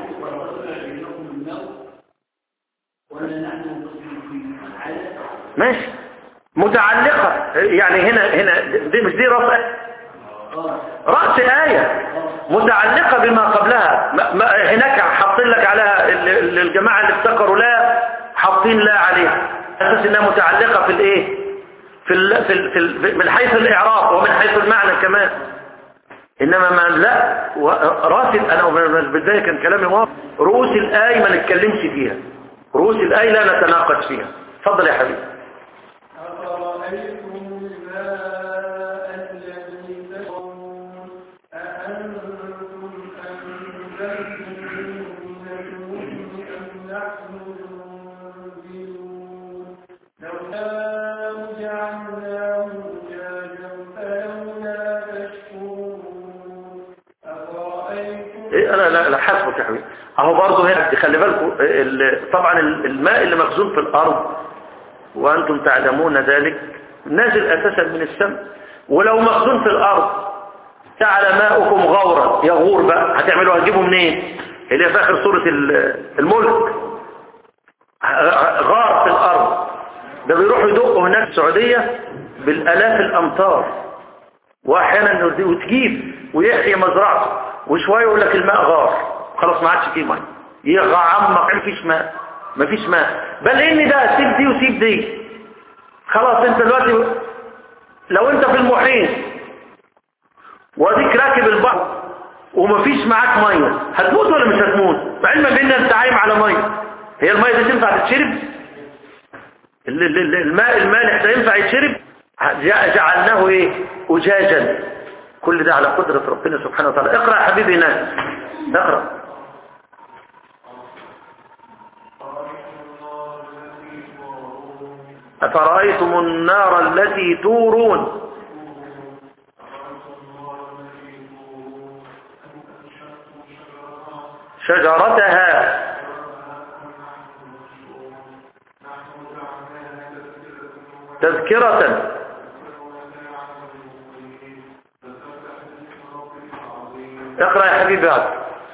ماشي متعلقة يعني هنا هنا دي مش دي رأس رأس آية متعلقة بما قبلها ما ما هناك حاطين لك عليها ال- ال- الجماعة اللي افتكروا لا حاطين لا عليها أساس إنها متعلقة في الإيه في ال في ال في ال من حيث الإعراب ومن حيث المعنى كمان إنما ما لا و- راسل أنا من البداية كان كلامي واضح رؤوس الآية ما نتكلمش فيها رؤوس الآية لا نتناقش فيها اتفضل يا حبيبي أفرأيتم الماء الذي تشربون أأنتم أنزلتم من المزن أم نحن المنزلون لو نشاء جعلناه أجاجا فلولا تشكرون أفرأيتم إيه لا لا لا حسبك يا حبيبي اهو برضه هنا خلي بالكم ال- طبعا ال- الماء اللي مخزون في الارض وانتم تعلمون ذلك نازل اساسا من السماء ولو مخزون في الارض جعل ماؤكم غورا يغور بقى هتعملوا هتجيبوا منين اللي هي في اخر سوره ال- الملك غار في الارض ده بيروحوا يدقوا هناك في السعوديه بالالاف الامتار واحيانا وتجيب ويحيي مزرعته وشويه يقول لك الماء غار خلاص ما عادش فيه ميه يعمق مفيش ماء مفيش ماء بل ان ده سيب دي وسيب دي خلاص انت دلوقتي لو انت في المحيط واديك راكب البحر ومفيش معاك ميه هتموت ولا مش هتموت مع علما بان انت عايم على ميه هي الميه دي تنفع تتشرب ال- ال- ال- الماء المالح ده ينفع يتشرب جع- جعلناه ايه اجاجا كل ده على قدرة ربنا سبحانه وتعالى اقرأ يا حبيبي ناس اقرأ أفرأيتم النار التي تورون شجرتها تذكرة اقرأ يا حبيبي بعد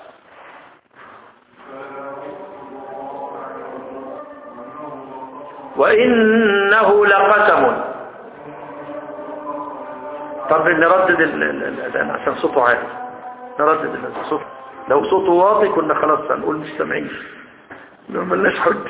وإنه لقسم طب نردد ال- ال- ال- ال- عشان صوته عالي نردد الصوت لو صوته واطي كنا خلاص هنقول مش سامعين لو ملناش حجة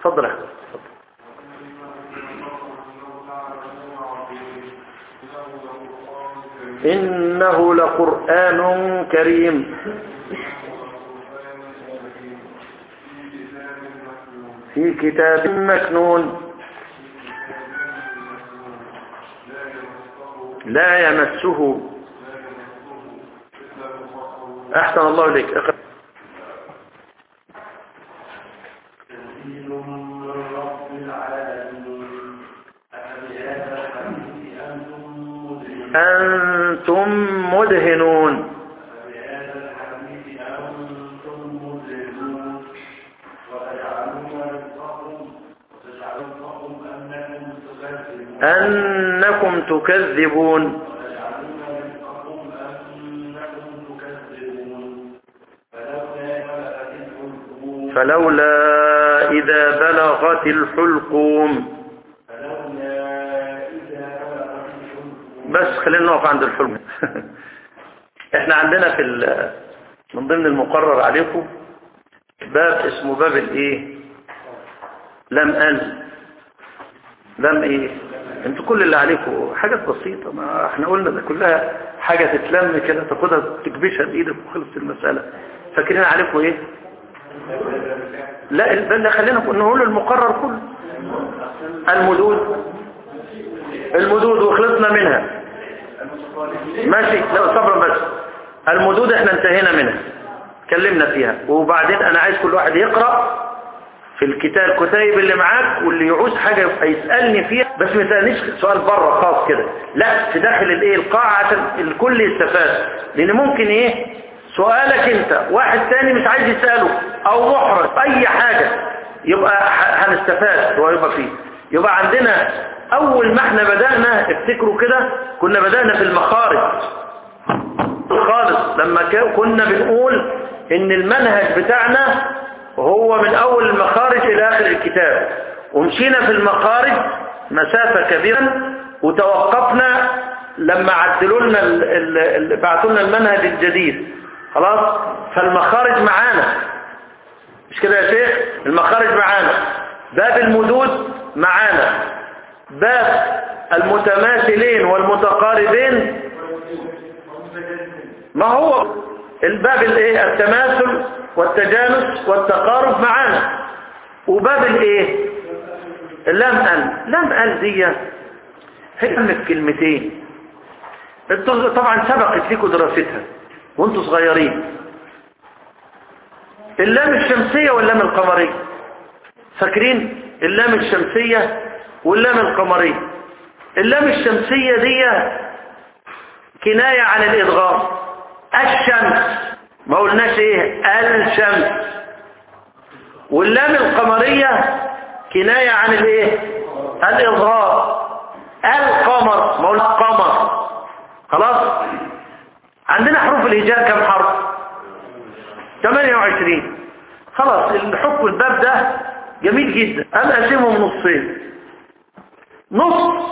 اتفضل يا أحمد اتفضل. إنه لقرآن كريم في كتاب مكنون لا يمسه أحسن الله إليك اقرأ. أنتم مدهنون أنكم تكذبون فلولا إذا بلغت الحلقوم بس خلينا نقف عند الحلم احنا عندنا في ال- من ضمن المقرر عليكم باب اسمه باب الايه لم ال لم ايه انتوا كل اللي عليكم حاجات بسيطة ما احنا قلنا ده كلها حاجة تتلم كده تاخدها تكبشها بايدك وخلصت المسألة فاكرين عليكم ايه لا ال- بل خلينا نقول المقرر كله المدود المدود وخلصنا منها ماشي لا صبرا بس المدود احنا انتهينا منها اتكلمنا فيها وبعدين انا عايز كل واحد يقرأ في الكتاب الكتيب اللي معاك واللي يعوز حاجة يبقى يسألني فيها بس ما يسألنيش سؤال بره خاص كده لا في داخل الايه القاعة عشان الكل يستفاد لان ممكن ايه سؤالك انت واحد تاني مش عايز يسأله او محرج اي حاجة يبقى ح- هنستفاد ويبقى فيه يبقى عندنا اول ما احنا بدأنا افتكروا كده كنا بدأنا في المخارج خالص لما كا- كنا بنقول ان المنهج بتاعنا هو من اول المخارج الى اخر الكتاب ومشينا في المخارج مسافة كبيرة وتوقفنا لما عدلوا لنا ال- ال- ال- بعتوا لنا المنهج الجديد خلاص فالمخارج معانا مش كده يا شيخ المخارج معانا باب المدود معانا باب المتماثلين والمتقاربين ما هو الباب الايه التماثل والتجانس والتقارب معانا وباب الايه اللام ال لام ال دي هي كلمة كلمتين انتوا طبعا سبقت لكم دراستها وانتوا صغيرين اللام الشمسية واللام القمرية فاكرين اللام الشمسية واللام القمرية اللام الشمسية دي كناية عن الإدغام الشمس ما قلناش ايه الشمس واللام القمرية كناية عن الايه الإظهار القمر ما قلنا قمر خلاص عندنا حروف الهجاء كم حرف 28 خلاص الحكم الباب ده جميل جدا انا اقسمهم نصين نص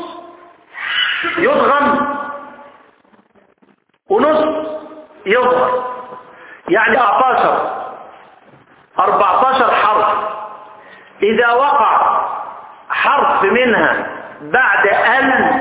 يضغم ونص يظهر يعني 14 14 حرف إذا وقع حرف منها بعد ال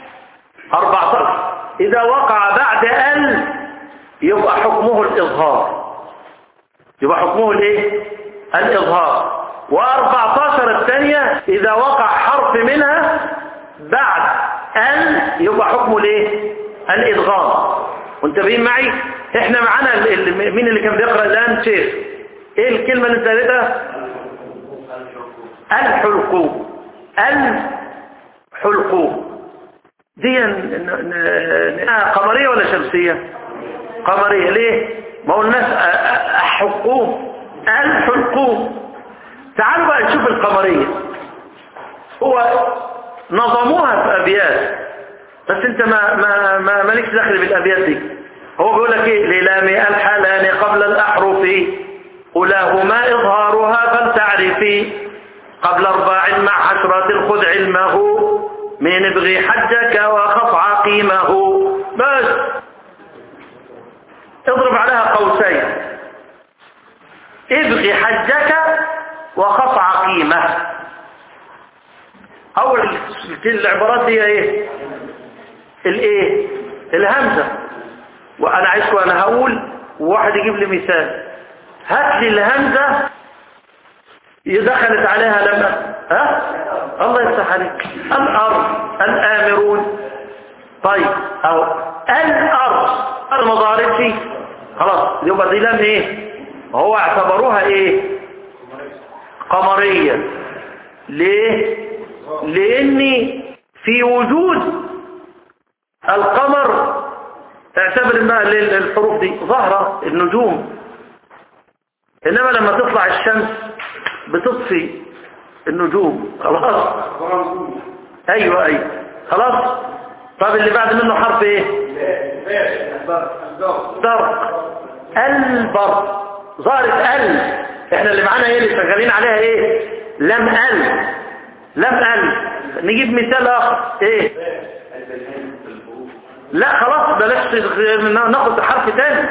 14 إذا وقع بعد ال يبقى حكمه الإظهار يبقى حكمه الايه الإظهار و14 الثانية إذا وقع حرف منها بعد ال يبقى حكمه الايه الإدغام وانتبهين معي احنا معانا ال- ال- مين اللي كان بيقرأ الآن شيخ ايه الكلمة اللي انت قريتها الحلقوم الحلقوم دي ن- ن- ن- آه، قمرية ولا شمسية قمرية ليه ما هو الناس أ- أ- حقوم الحلقوم تعالوا بقى نشوف القمرية هو نظموها في أبيات بس انت ما ما ما مالكش دخل بالأبيات دي هو بيقول لك ايه للام الحلال قبل الأحرف أولاهما إظهارها فلتعرفي قبل أرباع مع عشرة خذ علمه من ابغي حجك وخف عقيمه بس اضرب عليها قوسين ابغي حجك وقطع قيمة أول العبارات دي ايه الايه الهمزة وأنا عايزكم أنا هقول وواحد يجيب لي مثال هات لي الهمزة دخلت عليها لما ها الله يفتح عليك الأرض الآمرون طيب أو الأرض ما ظهرتش خلاص يبقى دي لام ايه هو اعتبروها ايه قمرية ليه لان في وجود القمر اعتبر ان الحروف دي ظاهرة النجوم انما لما تطلع الشمس بتطفي النجوم خلاص ايوه ايوه خلاص طب اللي بعد منه حرف ايه درق البر ظهرت ال احنا اللي معانا ايه اللي شغالين عليها ايه لم ال لم ال نجيب مثال اخر ايه لا خلاص بلاش ناخد حرف تاني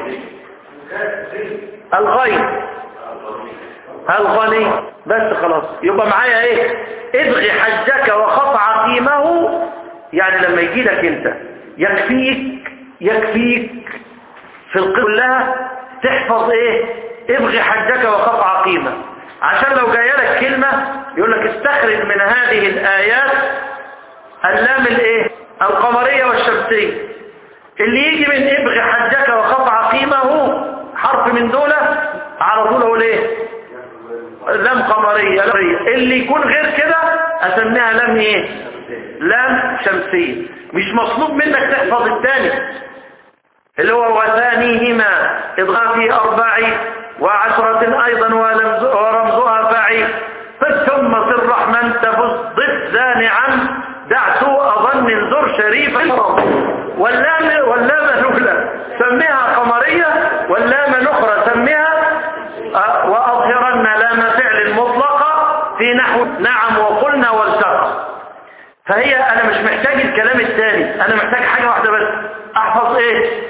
الغين الغني بس خلاص يبقى معايا ايه ابغي حجك وقطع قيمه يعني لما يجي لك انت يكفيك يكفيك في القصة كلها تحفظ ايه ابغي حجك وقطع قيمة عشان لو جايه لك كلمة يقول لك استخرج من هذه الآيات اللام الايه القمرية والشمسية اللي يجي من ابغي حجك وقطع قيمه حرف من دولة على طول اقول ايه لام قمرية اللي يكون غير كده اسميها لام ايه لام شمسية مش مطلوب منك تحفظ الثاني اللي هو وثانيهما إضغام في أربع وعشرة أيضا ورمزها فاعي ثم صر من تفز ضد زانعا دع سوء ظن زر شريفا واللام واللام الأولى سميها قمرية واللام الأخرى سميها وأظهرن لام فعل مطلقة في نحو نعم وقلنا والتقى فهي أنا مش محتاج الكلام الثاني أنا محتاج حاجة واحدة بس أحفظ إيه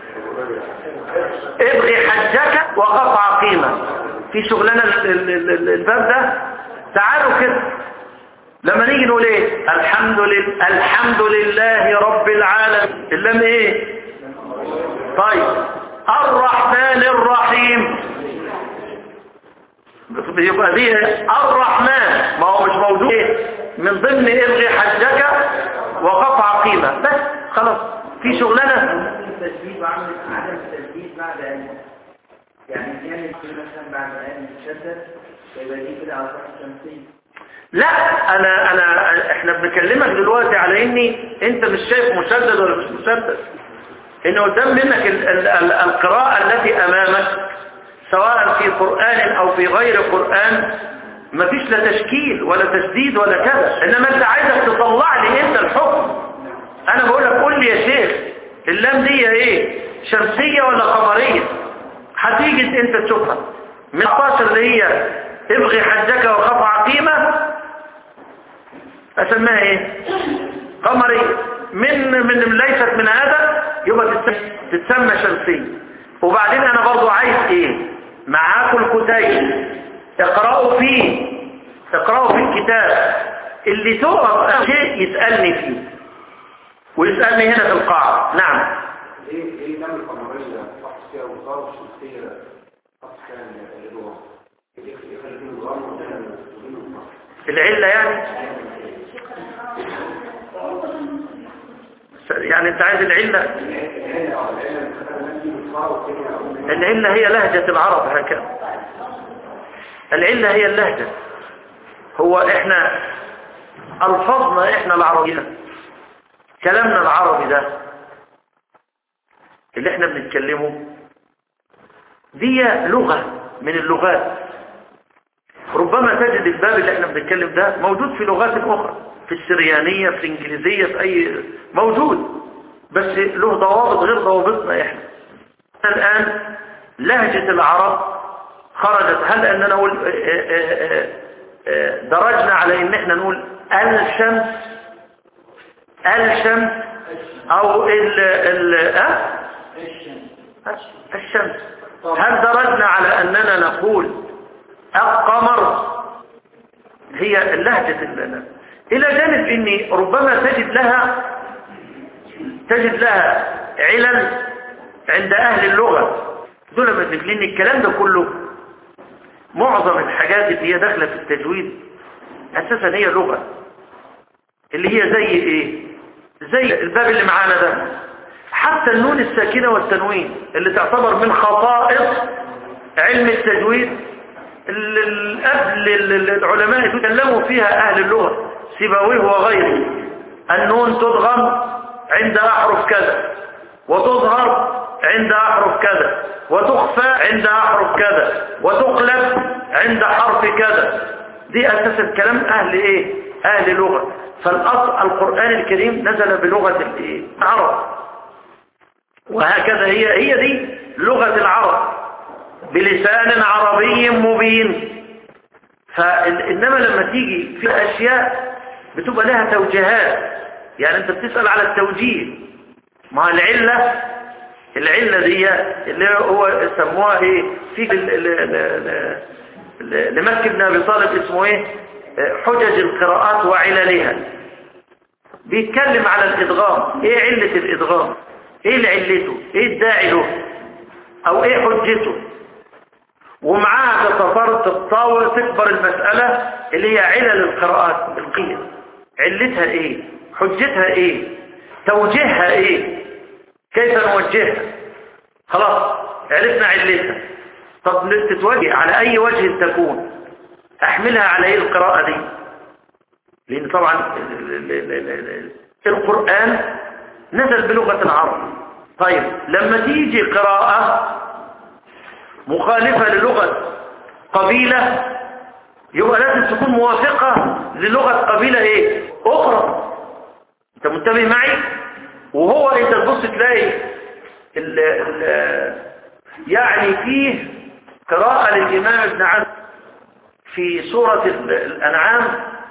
ابغي حجك وقطع قيمة في شغلنا الباب ده تعالوا كده لما نيجي نقول ايه الحمد لله الحمد لله رب العالمين اللام ايه طيب الرحمن الرحيم يبقى دي الرحمن ما هو مش موجود ايه من ضمن ابغي حجك وقطع قيمة بس خلاص في شغلنا التسديد وعمل عدم التسديد بعد ان يعني كان مثلا بعد ان تشدد يبقى دي كده على صح الشمسيه لا انا انا احنا بنكلمك دلوقتي على اني انت مش شايف مشدد ولا مش مشدد ان قدام منك ال ال ال القراءة التي امامك سواء في قرآن او في غير قرآن مفيش لا تشكيل ولا تسديد ولا كذا انما انت عايزك تطلع لي انت الحكم انا بقول لك قول لي يا شيخ اللام دي ايه شمسية ولا قمرية هتيجي انت تشوفها من 16 اللي هي ابغي حجك وقطع قيمة اسميها ايه قمرية من من ليست من هذا يبقى تتسمى شمسية وبعدين انا برضو عايز ايه معاكم الكتيب اقرأوا فيه اقرأوا في الكتاب اللي تقف شيء يسألني فيه ويسألني هنا في القاعة نعم ايه ايه نعمل قمرية فحص فيها وصار شمسية فحص فيها الوضع ايه يخلي فيه الوضع العلة يعني يعني انت عايز العلة العلة هي لهجة العرب هكذا العلة هي اللهجة هو احنا الفظنا احنا العربية كلامنا العربي ده اللي احنا بنتكلمه دي لغة من اللغات ربما تجد الباب اللي احنا بنتكلم ده موجود في لغات اخرى في السريانية في الانجليزية في اي موجود بس له ضوابط غير ضوابطنا احنا الان لهجة العرب خرجت هل اننا نقول درجنا على ان احنا نقول الشمس الشمس او ال ال أه؟ الشمس هل درجنا على اننا نقول القمر هي اللهجة ال- إلى جانب أن ربما تجد لها تجد لها علل عند أهل اللغة دول ما لأن الكلام ده كله معظم الحاجات اللي هي داخلة في التجويد أساسا هي لغة اللي هي زي إيه زي الباب اللي معانا ده حتى النون الساكنة والتنوين اللي تعتبر من خصائص علم التجويد ال- ال- قبل ال- ال- العلماء تكلموا فيها أهل اللغة سيبويه وغيره النون تضغم عند أحرف كذا وتظهر عند أحرف كذا وتخفى عند أحرف كذا وتقلب عند حرف كذا دي أساس الكلام أهل إيه؟ أهل لغة فالأصل القرآن الكريم نزل بلغة الإيه؟ العرب وهكذا هي هي دي لغة العرب بلسان عربي مبين فإنما لما تيجي في أشياء بتبقى لها توجيهات يعني أنت بتسأل على التوجيه ما العلة العلة دي اللي هو سموها ايه في ال- ال- ال- ال- لمكي بن ابي طالب اسمه ايه حجج القراءات وعللها بيتكلم على الادغام ايه علة الادغام ايه علته ايه الداعي له او ايه حجته ومعاها تتطرد تتطاول تكبر المسألة اللي هي علل القراءات القيم علتها ايه حجتها ايه توجيهها ايه كيف نوجهها خلاص عرفنا علتها طب تتوجه على اي وجه تكون احملها على ايه القراءة دي لان طبعا ال- ال- ال- ال- ال- القرآن نزل بلغة العرب طيب لما تيجي قراءة مخالفة للغة قبيلة يبقى لازم تكون موافقة للغة قبيلة ايه اخرى انت منتبه معي وهو انت تبص تلاقي ال ال يعني فيه قراءة للإمام ابن عبد في سورة ال- الأنعام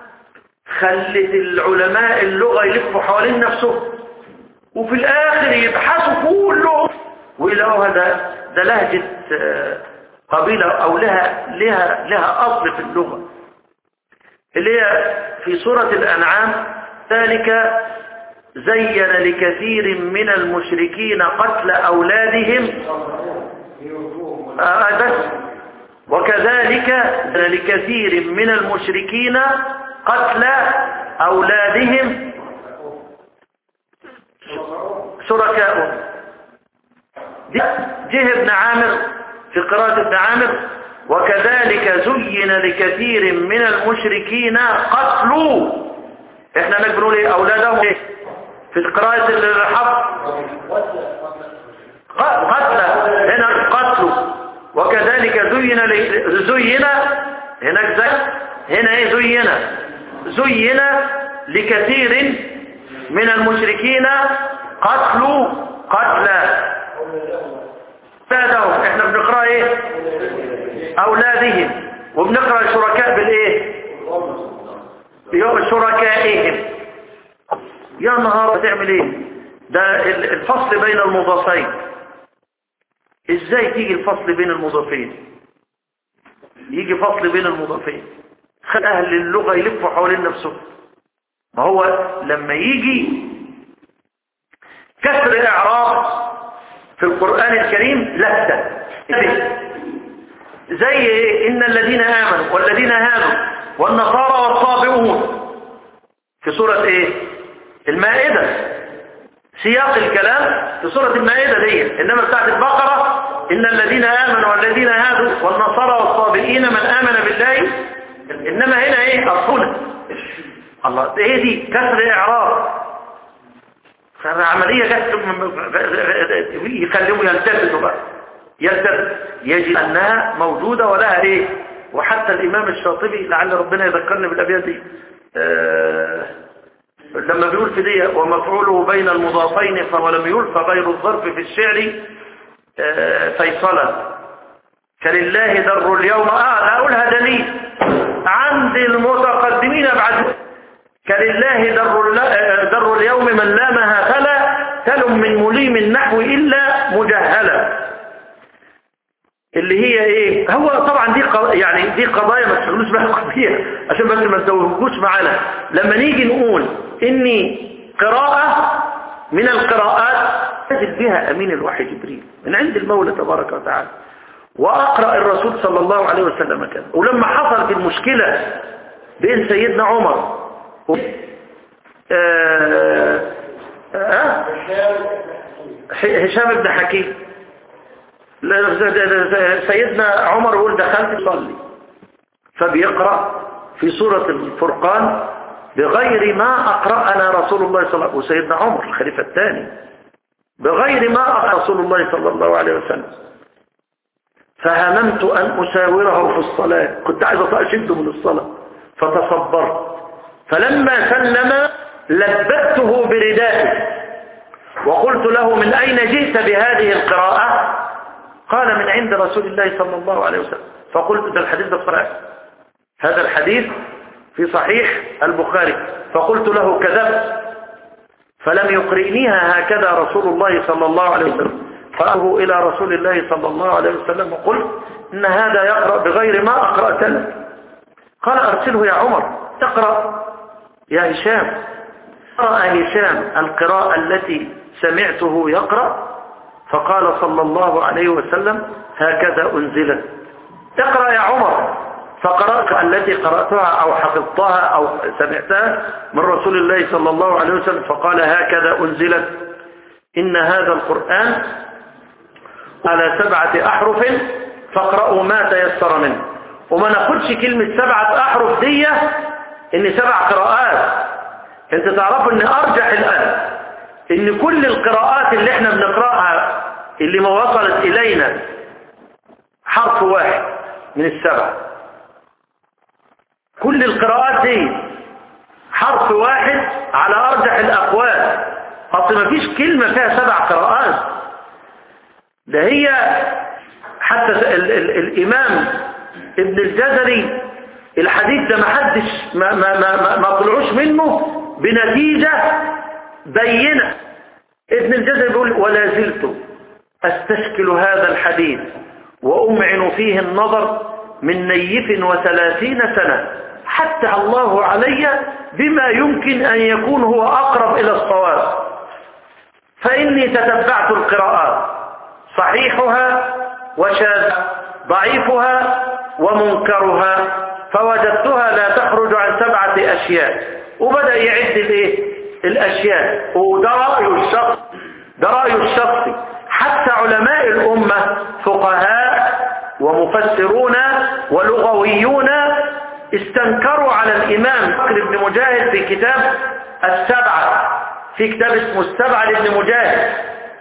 خلت العلماء اللغة يلفوا حوالين نفسهم وفي الآخر يبحثوا كلهم ويلاقوا هذا ده لهجة آه، قبيلة أو لها لها لها أصل في اللغة اللي هي في سورة الأنعام ذلك زين لكثير من المشركين قتل أولادهم آه بس وكذلك لكثير من المشركين قتل أولادهم شركاء جه ابن عامر في قراءة ابن عامر وكذلك زين لكثير من المشركين قتلوا احنا هناك بنقول ايه اولادهم ايه في قراءة الحفظ قتل هنا قتلوا وكذلك زين ل- زين هناك زي هنا ايه زين زين لكثير من المشركين قتلوا قتلا أولادهم احنا بنقرأ ايه أولادهم وبنقرأ الشركاء بالايه يوم شركائهم يا نهار تعمل ايه ده ال- الفصل بين المضافين ازاي تيجي الفصل بين المضافين يجي فصل بين المضافين خل اهل اللغة يلفوا حوالين نفسهم ما هو لما يجي كسر اعراب في القرآن الكريم لفتة زي إيه؟ إن الذين آمنوا والذين هادوا والنصارى والصابئون في سورة إيه المائدة سياق الكلام في سورة المائدة دي إنما بتاعت البقرة إن الذين آمنوا والذين هادوا والنصارى والصابئين من آمن بالله إنما هنا إيه أصلنا الله إيه دي كسر إعراب فالعملية جت يخليهم يلتفتوا بقى يلتفت يجد أنها موجودة ولها إيه وحتى الإمام الشاطبي لعل ربنا يذكرني بالأبيات دي آه لما بيقول في دي ومفعوله بين المضافين فولم يلف غير الظرف في الشعر آه فيصلا فلله در اليوم آه لا أقولها دليل عند المتقدمين بعد كلله در, الل- در اليوم من لامها فلا تلم من مليم النحو إلا مجهلا اللي هي ايه ايه هو طبعا دي قض... يعني دي قضايا ما تشغلوش بالكم فيها عشان بس ما تزوجوش معانا لما نيجي نقول اني قراءة من القراءات نزل بها امين الوحي جبريل من عند المولى تبارك وتعالى واقرأ الرسول صلى الله عليه وسلم كان ولما حصلت المشكلة بين سيدنا عمر و... آه... آه... هشام بن حكيم سيدنا عمر يقول دخلت يصلي فبيقرأ في سورة الفرقان بغير ما أقرأنا رسول الله صلى الله عليه وسلم وسيدنا عمر الخليفة الثاني بغير ما أقرأ رسول الله صلى الله عليه وسلم فهممت أن أساوره في الصلاة كنت عايز أشده من الصلاة فتصبرت فلما سلم لبته بردائه وقلت له من أين جئت بهذه القراءة قال من عند رسول الله صلى الله عليه وسلم فقلت ده الحديث ده صحيح هذا الحديث في صحيح البخاري فقلت له كذبت فلم يقرئنيها هكذا رسول الله صلى الله عليه وسلم فأه إلى رسول الله صلى الله عليه وسلم وقلت إن هذا يقرأ بغير ما أقرأت لك قال أرسله يا عمر تقرأ يا هشام قرأ هشام القراءة التي سمعته يقرأ فقال صلى الله عليه وسلم هكذا أنزلت اقرأ يا عمر فقرأت التي قرأتها أو حفظتها أو سمعتها من رسول الله صلى الله عليه وسلم فقال هكذا أنزلت إن هذا القرآن على سبعة أحرف فاقرأوا ما تيسر منه وما ناخدش كلمة سبعة أحرف دي إن سبع قراءات انت تعرفوا ان ارجح الان ان كل القراءات اللي احنا بنقرأها اللي ما وصلت الينا حرف واحد من السبع كل القراءات دي حرف واحد على ارجح الاقوال اصل ما فيش كلمة فيها سبع قراءات ده هي حتى ال ال الامام ابن الجزري الحديث ده ما حدش ما, ما, ما, ما طلعوش منه بنتيجة بينة ابن الجزري بيقول ولا زلت استشكل هذا الحديث وأمعن فيه النظر من نيف وثلاثين سنة حتى الله علي بما يمكن أن يكون هو أقرب إلى الصواب فإني تتبعت القراءات صحيحها وشاذ ضعيفها ومنكرها فوجدتها لا تخرج عن سبعة أشياء وبدأ يعد الايه الأشياء وده رأيه الشخص ده رأيه الشخصي حتى علماء الأمة فقهاء ومفسرون ولغويون استنكروا على الإمام بكر بن مجاهد في كتاب السبعة في كتاب اسمه السبعة لابن مجاهد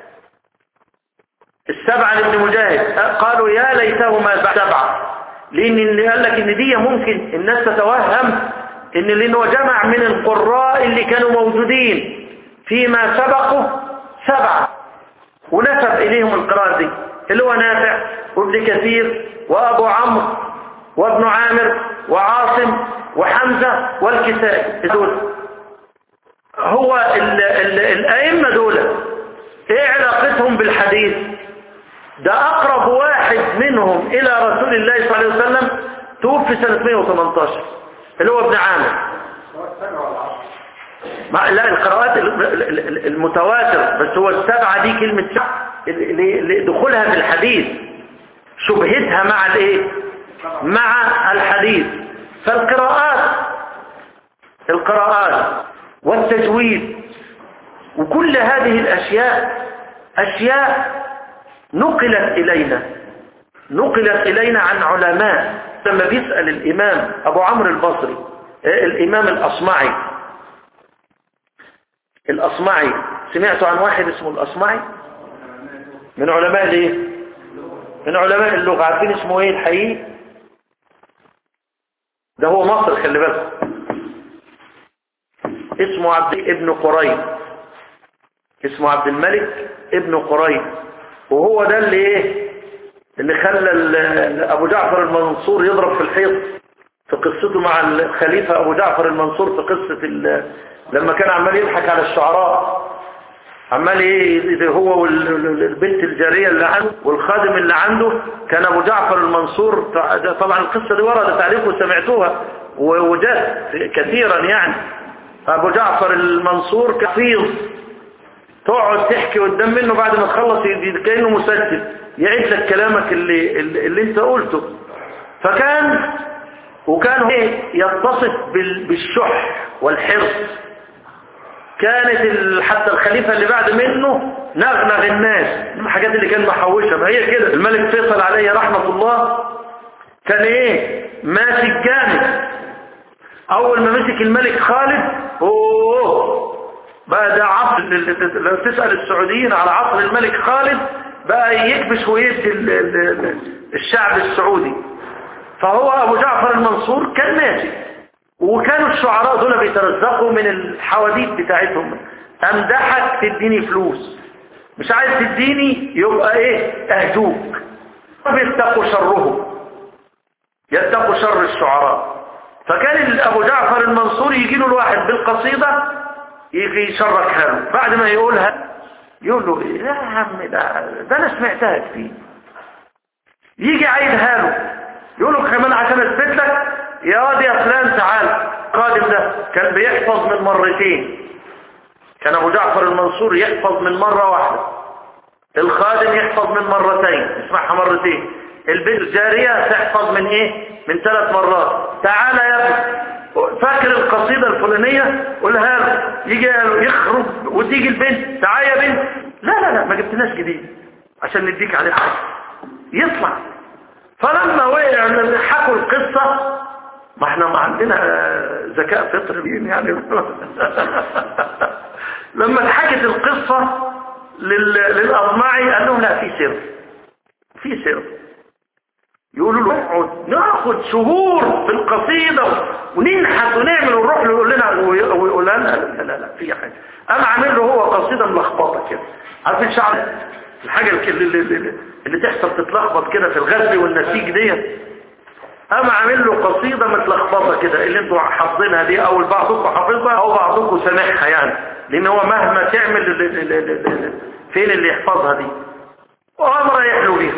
السبعة لابن مجاهد قالوا يا ليتهما سبعة لأن اللي قال لك إن دي ممكن الناس تتوهم إن لأنه جمع من القراء اللي كانوا موجودين فيما سبقوا سبعة ونسب إليهم القراءة دي اللي هو نافع وابن كثير وأبو عمرو وابن عامر وعاصم وحمزة والكسائي دول هو ال ال الأئمة دول ايه علاقتهم بالحديث ده أقرب واحد منهم إلى رسول الله صلى الله عليه وسلم توفي سنة 118 اللي هو ابن عامر ما لا القراءات المتواتر بس هو السبعة دي كلمة سبعة دخولها في الحديث شبهتها مع الايه مع الحديث فالقراءات القراءات والتجويد وكل هذه الأشياء أشياء نقلت إلينا نقلت إلينا عن علماء لما بيسأل الإمام أبو عمرو البصري الإمام الأصمعي الأصمعي سمعتوا عن واحد اسمه الأصمعي من علماء الايه من علماء اللغة عارفين اسمه ايه الحقيقي ده هو مصر خلي بالك اسمه عبد ابن قريب اسمه عبد الملك ابن قريب وهو ده اللي ايه اللي خلى ابو جعفر المنصور يضرب في الحيط في قصته مع الخليفة ابو جعفر المنصور في قصة لما كان عمال يضحك على الشعراء عمال ايه هو والبنت الجارية اللي عنده والخادم اللي عنده كان ابو جعفر المنصور طبعا القصة دي ورد تعريف وسمعتوها وجاءت كثيرا يعني ابو جعفر المنصور كفيض تقعد تحكي قدام منه بعد ما تخلص كأنه مسجل يعيد لك كلامك اللي, اللي, اللي انت قلته فكان وكان ايه يتصف بالشح والحرص كانت حتى الخليفة اللي بعد منه نغنغ الناس الحاجات اللي كان محوشها ما هي كده الملك فيصل عليه رحمة الله كان ايه ماسك جامد اول ما مسك الملك خالد اوه بقى ده عصر لو تسأل السعوديين على عصر الملك خالد بقى يكبش ويدي الشعب السعودي فهو ابو جعفر المنصور كان ماسك وكانوا الشعراء دول بيترزقوا من الحواديت بتاعتهم امدحك تديني فلوس مش عايز تديني يبقى ايه اهدوك فبيتقوا شرهم يتقوا شر الشعراء فكان ابو جعفر المنصور يجي له الواحد بالقصيدة يجي يشركها له بعد ما يقولها يقول له إيه يا عم ده, ده انا سمعتها كتير يجي عيدها له يقول له كمان عشان اثبت لك يا واد يا فلان تعال القادم ده كان بيحفظ من مرتين كان ابو جعفر المنصور يحفظ من مرة واحدة الخادم يحفظ من مرتين اسمعها مرتين البنت الجارية تحفظ من ايه من ثلاث مرات تعال يا ابني فاكر القصيدة الفلانية قولها له يجي يخرج وتيجي البنت تعال يا بنت لا لا لا ما جبتناش جديد عشان نديك عليه حاجة يطلع فلما وقع حكوا القصة ما احنا ما عندنا ذكاء فطري يعني لما اتحكت القصة للأضمعي قال لهم لا في سر في سر يقولوا له اقعد ناخد شهور في القصيدة وننحت ونعمل ونروح له يقول لنا ويقول لنا لا لا لا في حاجة قام عامل له هو قصيدة ملخبطة كده عارفين شعر الحاجة اللي, اللي, اللي تحصل تتلخبط كده في الغزل والنسيج ديت قام عامل له قصيدة متلخبطة كده اللي انتوا حافظينها دي او بعضكم حافظها او بعضكم سامعها يعني لان هو مهما تعمل فين اللي يحفظها دي وقام رايح له بيها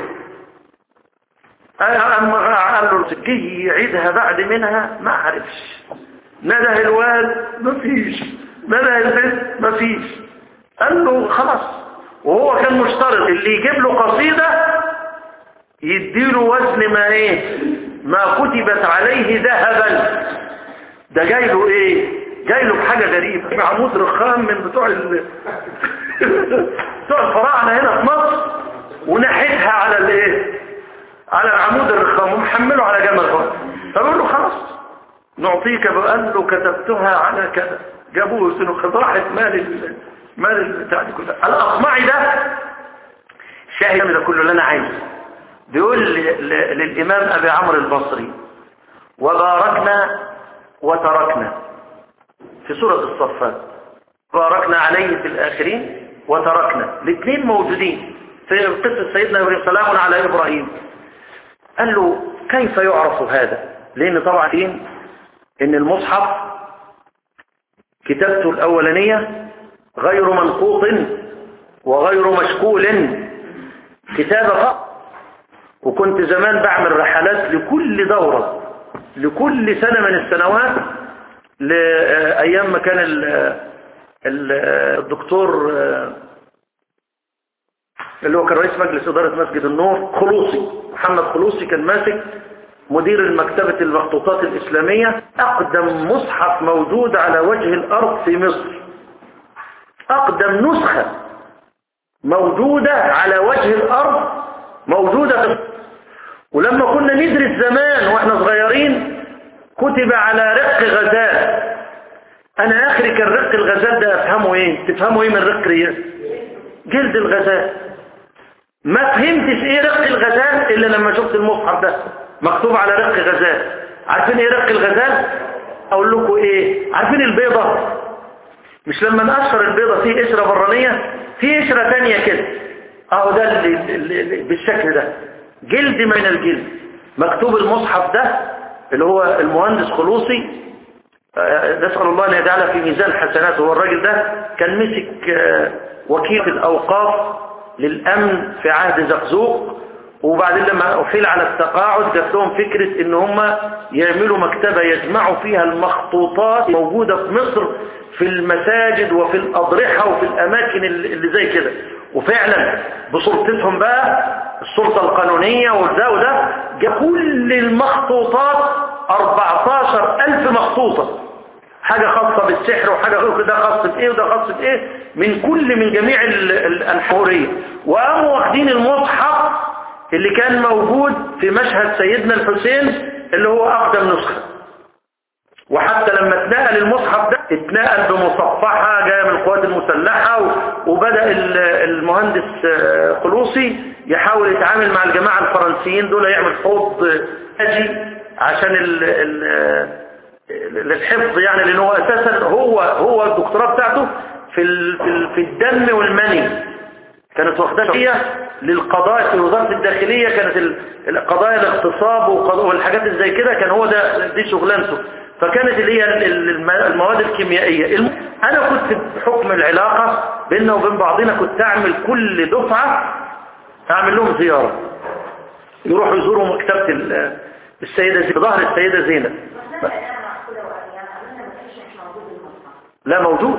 قام قال له جه يعيدها بعد منها ما عرفش نده الواد مفيش نده البنت مفيش قال له خلاص وهو كان مشترط اللي يجيب له قصيدة يديله وزن ما ايه ما كتبت عليه ذهبا ده جاي له ايه جاي له بحاجة غريبة عمود رخام من بتوع ال... بتوع الفراعنة هنا في مصر ونحتها على الايه على العمود الرخام ومحمله على جمل فرق فبقول له خلاص نعطيك قال له كتبتها على كذا جابوه سنو راحت مال ال... مال البتاع دي كلها الاقمعي ده شاهد ده كله اللي انا عايزه بيقول للإمام أبي عمرو البصري وباركنا وتركنا في سورة الصفات باركنا عليه في الآخرين وتركنا الاثنين موجودين في قصة سيدنا إبراهيم سلام على إبراهيم قال له كيف يعرف هذا لأن طبعا إن المصحف كتابته الأولانية غير منقوط وغير مشكول كتابة فقط وكنت زمان بعمل رحلات لكل دورة لكل سنة من السنوات لأيام ما كان الدكتور اللي هو كان رئيس مجلس إدارة مسجد النور خلوصي محمد خلوصي كان ماسك مدير المكتبة المخطوطات الإسلامية أقدم مصحف موجود على وجه الأرض في مصر أقدم نسخة موجودة على وجه الأرض موجودة في ولما كنا ندرس زمان واحنا صغيرين كتب على رق غزال انا اخري كان رق الغزال ده افهمه ايه تفهمه ايه من رق رياض جلد الغزال ما فهمتش ايه رق الغزال الا لما شفت المصحف ده مكتوب على رق غزال عارفين ايه رق الغزال اقول لكم ايه عارفين البيضة مش لما نقشر البيضة فيه قشرة برانية فيه قشرة تانية كده اهو ده اللي اللي بالشكل ده جلد من الجلد مكتوب المصحف ده اللي هو المهندس خلوصي نسأل الله أن يجعلها في ميزان حسناته هو الراجل ده كان مسك وكيل الأوقاف للأمن في عهد زقزوق وبعدين لما أحيل على التقاعد جات لهم فكرة ان هم يعملوا مكتبة يجمعوا فيها المخطوطات موجودة في مصر في المساجد وفي الأضرحة وفي الأماكن اللي زي كده وفعلا بسلطتهم بقى السلطة القانونية وده وده جاء كل المخطوطات 14 ألف مخطوطة حاجة خاصة بالسحر وحاجة غير ده خاص بإيه وده خاص بإيه من كل من جميع الحورية وقاموا واخدين المصحف اللي كان موجود في مشهد سيدنا الحسين اللي هو أقدم نسخة وحتى لما اتنقل المصحف ده اتنقل بمصفحة جاية من القوات المسلحة وبدأ المهندس خلوصي يحاول يتعامل مع الجماعة الفرنسيين دول يعمل حوض أجي عشان ال ال للحفظ يعني لأنه أساسا هو هو الدكتوراه بتاعته في في الدم والمني كانت واخدة للقضايا في وزارة الداخلية كانت القضايا الاغتصاب والحاجات اللي زي كده كان هو ده دي شغلانته فكانت اللي هي المواد الكيميائية انا كنت بحكم العلاقة بيننا وبين بعضنا كنت اعمل كل دفعة اعمل لهم زيارة يروحوا يزوروا مكتبة السيدة زينب ظهر السيدة زينب لا موجود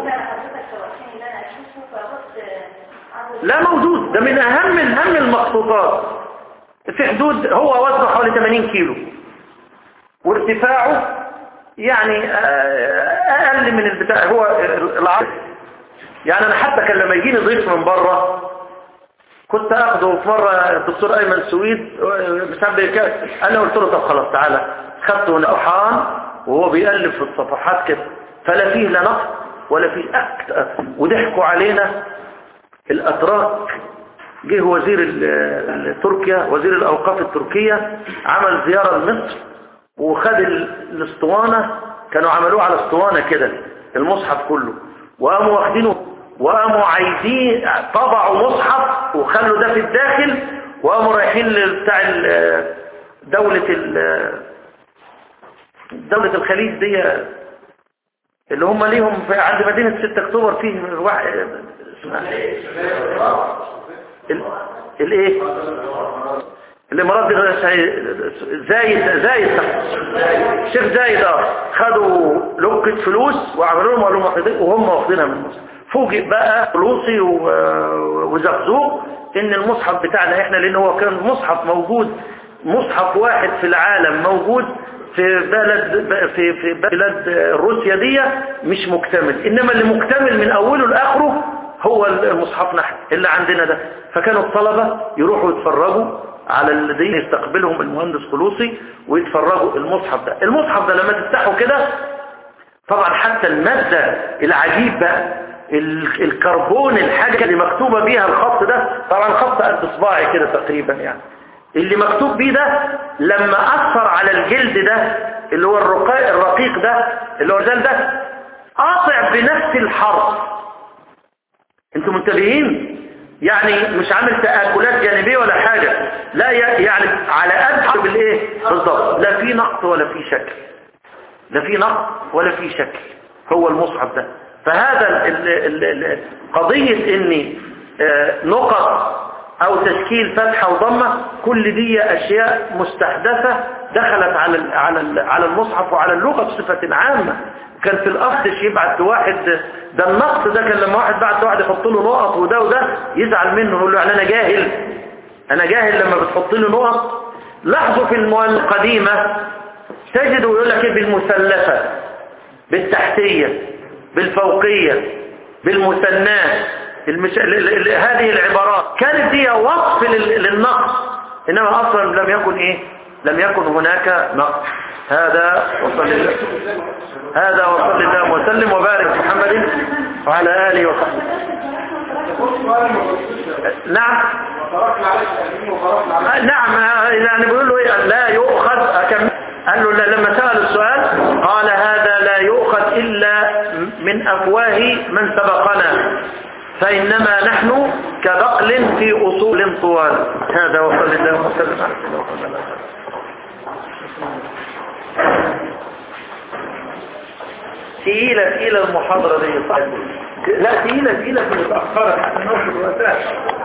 لا موجود ده من اهم اهم المخطوطات في حدود هو وزنه حوالي 80 كيلو وارتفاعه يعني اقل من البتاع هو العرض يعني انا حتى كان لما يجيني ضيف من بره كنت اخده في مرة الدكتور ايمن سويد بسبب انا قلت له طب خلاص تعالى خدته نقحان وهو بيألف في الصفحات كده فلا فيه لا نقص ولا فيه أكت وضحكوا علينا الأتراك جه وزير تركيا وزير الأوقاف التركية عمل زيارة لمصر وخد الاسطوانة كانوا عملوه على اسطوانة كده المصحف كله وقاموا واخدينه وقاموا عايزين طبعوا مصحف وخلوا ده في الداخل وقاموا رايحين لبتاع دولة دولة الخليج دي اللي هم ليهم في عند مدينة 6 اكتوبر فيه واحد اسمها الايه الامارات دي زايد زايد الشيخ زايد اه خدوا لقة فلوس وعملوا لهم قالوا واخدين وهم واخدينها من مصر فوجئ بقى فلوسي وزقزوق ان المصحف بتاعنا احنا لان هو كان مصحف موجود مصحف واحد في العالم موجود في بلد في في بلاد روسيا دي مش مكتمل انما اللي مكتمل من اوله لاخره هو المصحف نحن اللي عندنا ده فكانوا الطلبة يروحوا يتفرجوا على الذين يستقبلهم المهندس خلوصي ويتفرجوا المصحف ده المصحف ده لما تفتحه كده طبعا حتى المادة العجيبة الكربون الحاجة اللي مكتوبة بيها الخط ده طبعا خط قد صباعي كده تقريبا يعني اللي مكتوب بيه ده لما أثر على الجلد ده اللي هو الرقيق الرقيق ده اللي هو الجلد ده قاطع بنفس الحرف انتوا منتبهين يعني مش عامل تآكلات جانبية ولا حاجة لا يعني على قد بالايه بالضبط لا في نقط ولا في شكل لا في نقط ولا في شكل هو المصحف ده فهذا ال ال ال قضية ان نقط او تشكيل فتحة وضمة كل دي اشياء مستحدثة دخلت على على على المصحف وعلى اللغة بصفة عامة كان في الأفدش يبعت واحد ده النقص ده كان لما واحد بعت واحد يحط له نقط وده وده يزعل منه يقول له يعني انا جاهل انا جاهل لما بتحط له نقط لاحظوا في المواد القديمة تجدوا يقول لك ايه بالمثلثة بالتحتية بالفوقية بالمثناه المش... ل... ل... هذه العبارات كانت دي وصف لل... للنقص انما اصلا لم يكن ايه لم يكن هناك نقص هذا وصل الله هذا وصل الله وسلم وبارك محمد وعلى آله وصحبه نعم نعم يعني بيقول له إيه؟ لا يؤخذ أكمل قال له لا لما سأل السؤال قال هذا لا يؤخذ إلا من أفواه من سبقنا فإنما نحن كبقل في أصول طوال هذا وصل الله وسلم على سيدنا محمد تقيلة تقيلة المحاضرة دي صح لا تقيلة تقيلة في متأخرة عشان نوصل وقتها